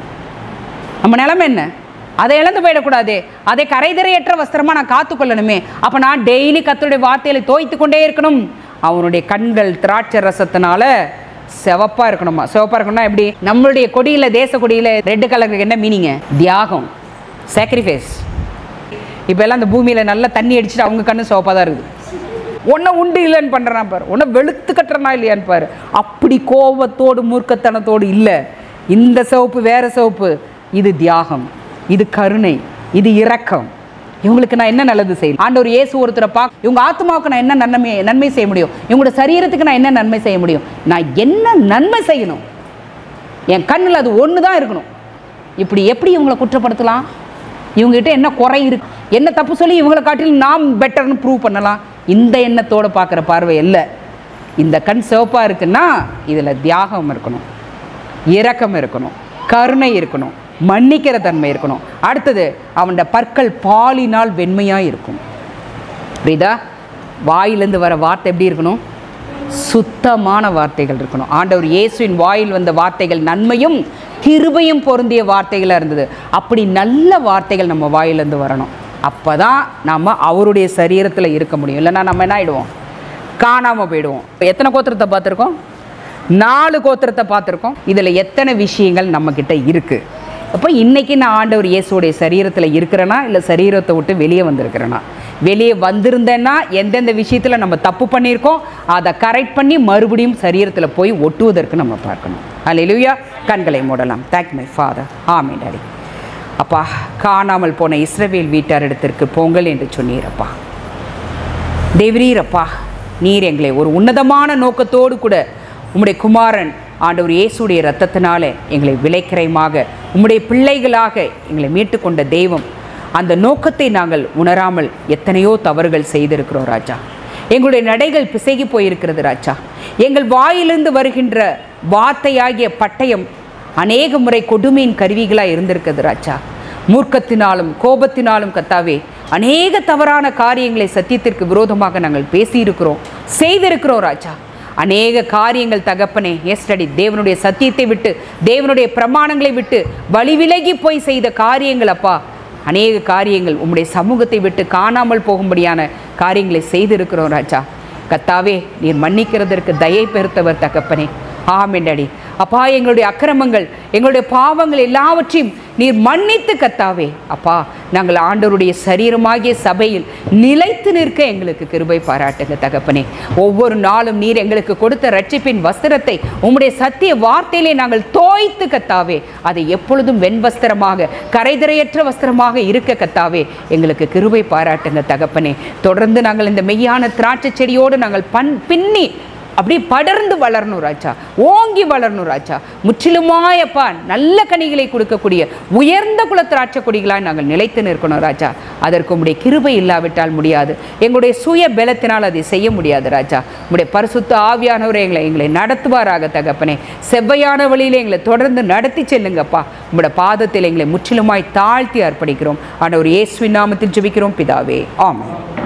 நம்ம நிலைமை என்ன அதை இழந்து போயிடக்கூடாதே அதை கரைதிரையற்ற வஸ்திரமா நான் காத்துக்கொள்ளணுமே அப்ப நான் டெய்லி கத்தருடைய வார்த்தையில தோய்த்து கொண்டே இருக்கணும் அவனுடைய கண்கள் திராட்சை ரசத்தினால சிவப்பா இருக்கணுமா சிவப்பா இருக்கணும்னா எப்படி நம்மளுடைய கொடியில தேச கொடியில ரெட் கலருக்கு என்ன மீனிங்க தியாகம் சாக்ரிஃபைஸ் இப்போ எல்லாம் இந்த பூமியில் நல்லா தண்ணி அடிச்சுட்டு அவங்க கண்ணு சிவப்பாக தான் இருக்குது ஒன்றை உண்டு இல்லைன்னு பண்ணுறான் பாரு ஒன்றை வெளுத்து கட்டுறனா இல்லையான்னு பாரு அப்படி கோபத்தோடு மூர்க்கத்தனத்தோடு இல்லை இந்த சிவப்பு வேற சிவப்பு இது தியாகம் இது கருணை இது இரக்கம் இவங்களுக்கு நான் என்ன நல்லது செய்யணும் ஆண்டவர் இயேசு ஒருத்தரை பார்க்க இவங்க ஆத்மாவுக்கு நான் என்ன நன்மை நன்மை செய்ய முடியும் இவங்களோட சரீரத்துக்கு நான் என்ன நன்மை செய்ய முடியும் நான் என்ன நன்மை செய்யணும் என் கண்ணில் அது ஒன்று தான் இருக்கணும் இப்படி எப்படி இவங்களை குற்றப்படுத்தலாம் இவங்ககிட்ட என்ன குறை இருக்கு என்ன தப்பு சொல்லி இவங்களை காட்டிலும் நாம் பெட்டர்னு ப்ரூவ் பண்ணலாம் இந்த எண்ணத்தோட பார்க்குற பார்வை இல்லை இந்த கண் சிவப்பாக இருக்குன்னா இதில் தியாகம் இருக்கணும் இரக்கம் இருக்கணும் கருணை இருக்கணும் மன்னிக்கிற தன்மை இருக்கணும் அடுத்தது அவனோட பற்கள் பாலினால் வெண்மையாக இருக்கும் புரியுதா வாயிலேருந்து வர வார்த்தை எப்படி இருக்கணும் சுத்தமான வார்த்தைகள் இருக்கணும் ஆண்டவர் இயேசுவின் வாயில் வந்த வார்த்தைகள் நன்மையும் கிருபையும் பொருந்திய வார்த்தைகளாக இருந்தது அப்படி நல்ல வார்த்தைகள் நம்ம வாயிலேருந்து வரணும் அப்போ தான் நம்ம அவருடைய சரீரத்தில் இருக்க முடியும் இல்லைன்னா நம்ம என்ன ஆகிடுவோம் காணாமல் போயிடுவோம் இப்ப எத்தனை கோத்திரத்தை பார்த்துருக்கோம் நாலு கோத்திரத்தை பார்த்துருக்கோம் இதில் எத்தனை விஷயங்கள் நம்மக்கிட்ட இருக்குது அப்போ இன்னைக்கு நான் ஆண்டவர் இயேசுடைய சரீரத்தில் இருக்கிறேனா இல்லை சரீரத்தை விட்டு வெளியே வந்திருக்கிறேனா வெளியே வந்திருந்தேன்னா எந்தெந்த விஷயத்தில் நம்ம தப்பு பண்ணியிருக்கோம் அதை கரெக்ட் பண்ணி மறுபடியும் சரீரத்தில் போய் ஒட்டுவதற்கு நம்ம பார்க்கணும் அல்லேலூயா கண்களை மூடலாம் thank my father amen daddy அப்பா காணாமல் போன இஸ்ரவேல் வீட்டாரிடத்திற்கு போங்கள் என்று சொன்னீரப்பா தேவரீரப்பா நீர் எங்களை ஒரு உன்னதமான நோக்கத்தோடு கூட உம்முடைய குமாரன் ஆண்டவர் இயேசுடைய ரத்தத்தினால எங்களை விலைக்கிரயமாக உம்முடைய பிள்ளைகளாக எங்களை மீட்டு கொண்ட தெய்வம் அந்த நோக்கத்தை நாங்கள் உணராமல் எத்தனையோ தவறுகள் செய்திருக்கிறோம் ராஜா எங்களுடைய நடைகள் பிசகி போயிருக்கிறது ராஜா எங்கள் வாயிலிருந்து வருகின்ற வார்த்தையாகிய பட்டயம் அநேக முறை கொடுமையின் கருவிகளாக இருந்திருக்கிறது ராஜா மூர்க்கத்தினாலும் கோபத்தினாலும் கத்தாவே அநேக தவறான காரியங்களை சத்தியத்திற்கு விரோதமாக நாங்கள் பேசியிருக்கிறோம் செய்திருக்கிறோம் ராஜா அநேக காரியங்கள் தகப்பனே எஸ்டடி தேவனுடைய சத்தியத்தை விட்டு தேவனுடைய பிரமாணங்களை விட்டு வழி விலகி போய் செய்த காரியங்கள் அப்பா அநேக காரியங்கள் உம்முடைய சமூகத்தை விட்டு காணாமல் போகும்படியான காரியங்களை செய்திருக்கிறோம் ராஜா கத்தாவே நீர் மன்னிக்கிறதற்கு தயை பெருத்தவர் தகப்பனே ஆமென் டாடி அப்பா எங்களுடைய அக்கிரமங்கள் எங்களுடைய பாவங்கள் எல்லாவற்றையும் நீர் மன்னித்து கத்தாவே அப்பா நாங்கள் ஆண்டவருடைய சரீரமாகிய சபையில் நிலைத்து நிற்க எங்களுக்கு கிருபை பாராட்டுங்க தகப்பனே ஒவ்வொரு நாளும் நீர் எங்களுக்கு கொடுத்த ரட்சிப்பின் வஸ்திரத்தை உம்முடைய சத்திய வார்த்தையிலே நாங்கள் தோய்த்து கத்தாவே அதை எப்பொழுதும் வெண்வஸ்திரமாக கரைதிரையற்ற வஸ்திரமாக இருக்க கத்தாவே எங்களுக்கு கிருபை பாராட்டுங்க தகப்பனே தொடர்ந்து நாங்கள் இந்த மெய்யான திராட்சை செடியோடு நாங்கள் பண் பின்னி அப்படி படர்ந்து வளரணும் ராஜா ஓங்கி வளரணும் ராஜா முற்றிலுமாயப்பா நல்ல கனிகளை கொடுக்கக்கூடிய உயர்ந்த குல திராட்சை கொடிகளாய் நாங்கள் நிலைத்து நிற்கணும் ராஜா அதற்கு உம்முடைய கிருபை இல்லாவிட்டால் முடியாது எங்களுடைய சுய பலத்தினால் அதை செய்ய முடியாது ராஜா உம்முடைய பரிசுத்த ஆவியானவரை எங்களை எங்களை நடத்துவாராக தகப்பனே செவ்வையான வழியில் எங்களை தொடர்ந்து நடத்தி செல்லுங்கப்பா உம்முடைய பாதத்தில் எங்களை முற்றிலுமாய் தாழ்த்தி அர்ப்பணிக்கிறோம் ஆண்டவர் இயேசுவின் நாமத்தில் ஜெபிக்கிறோம் பிதாவே ஆமென்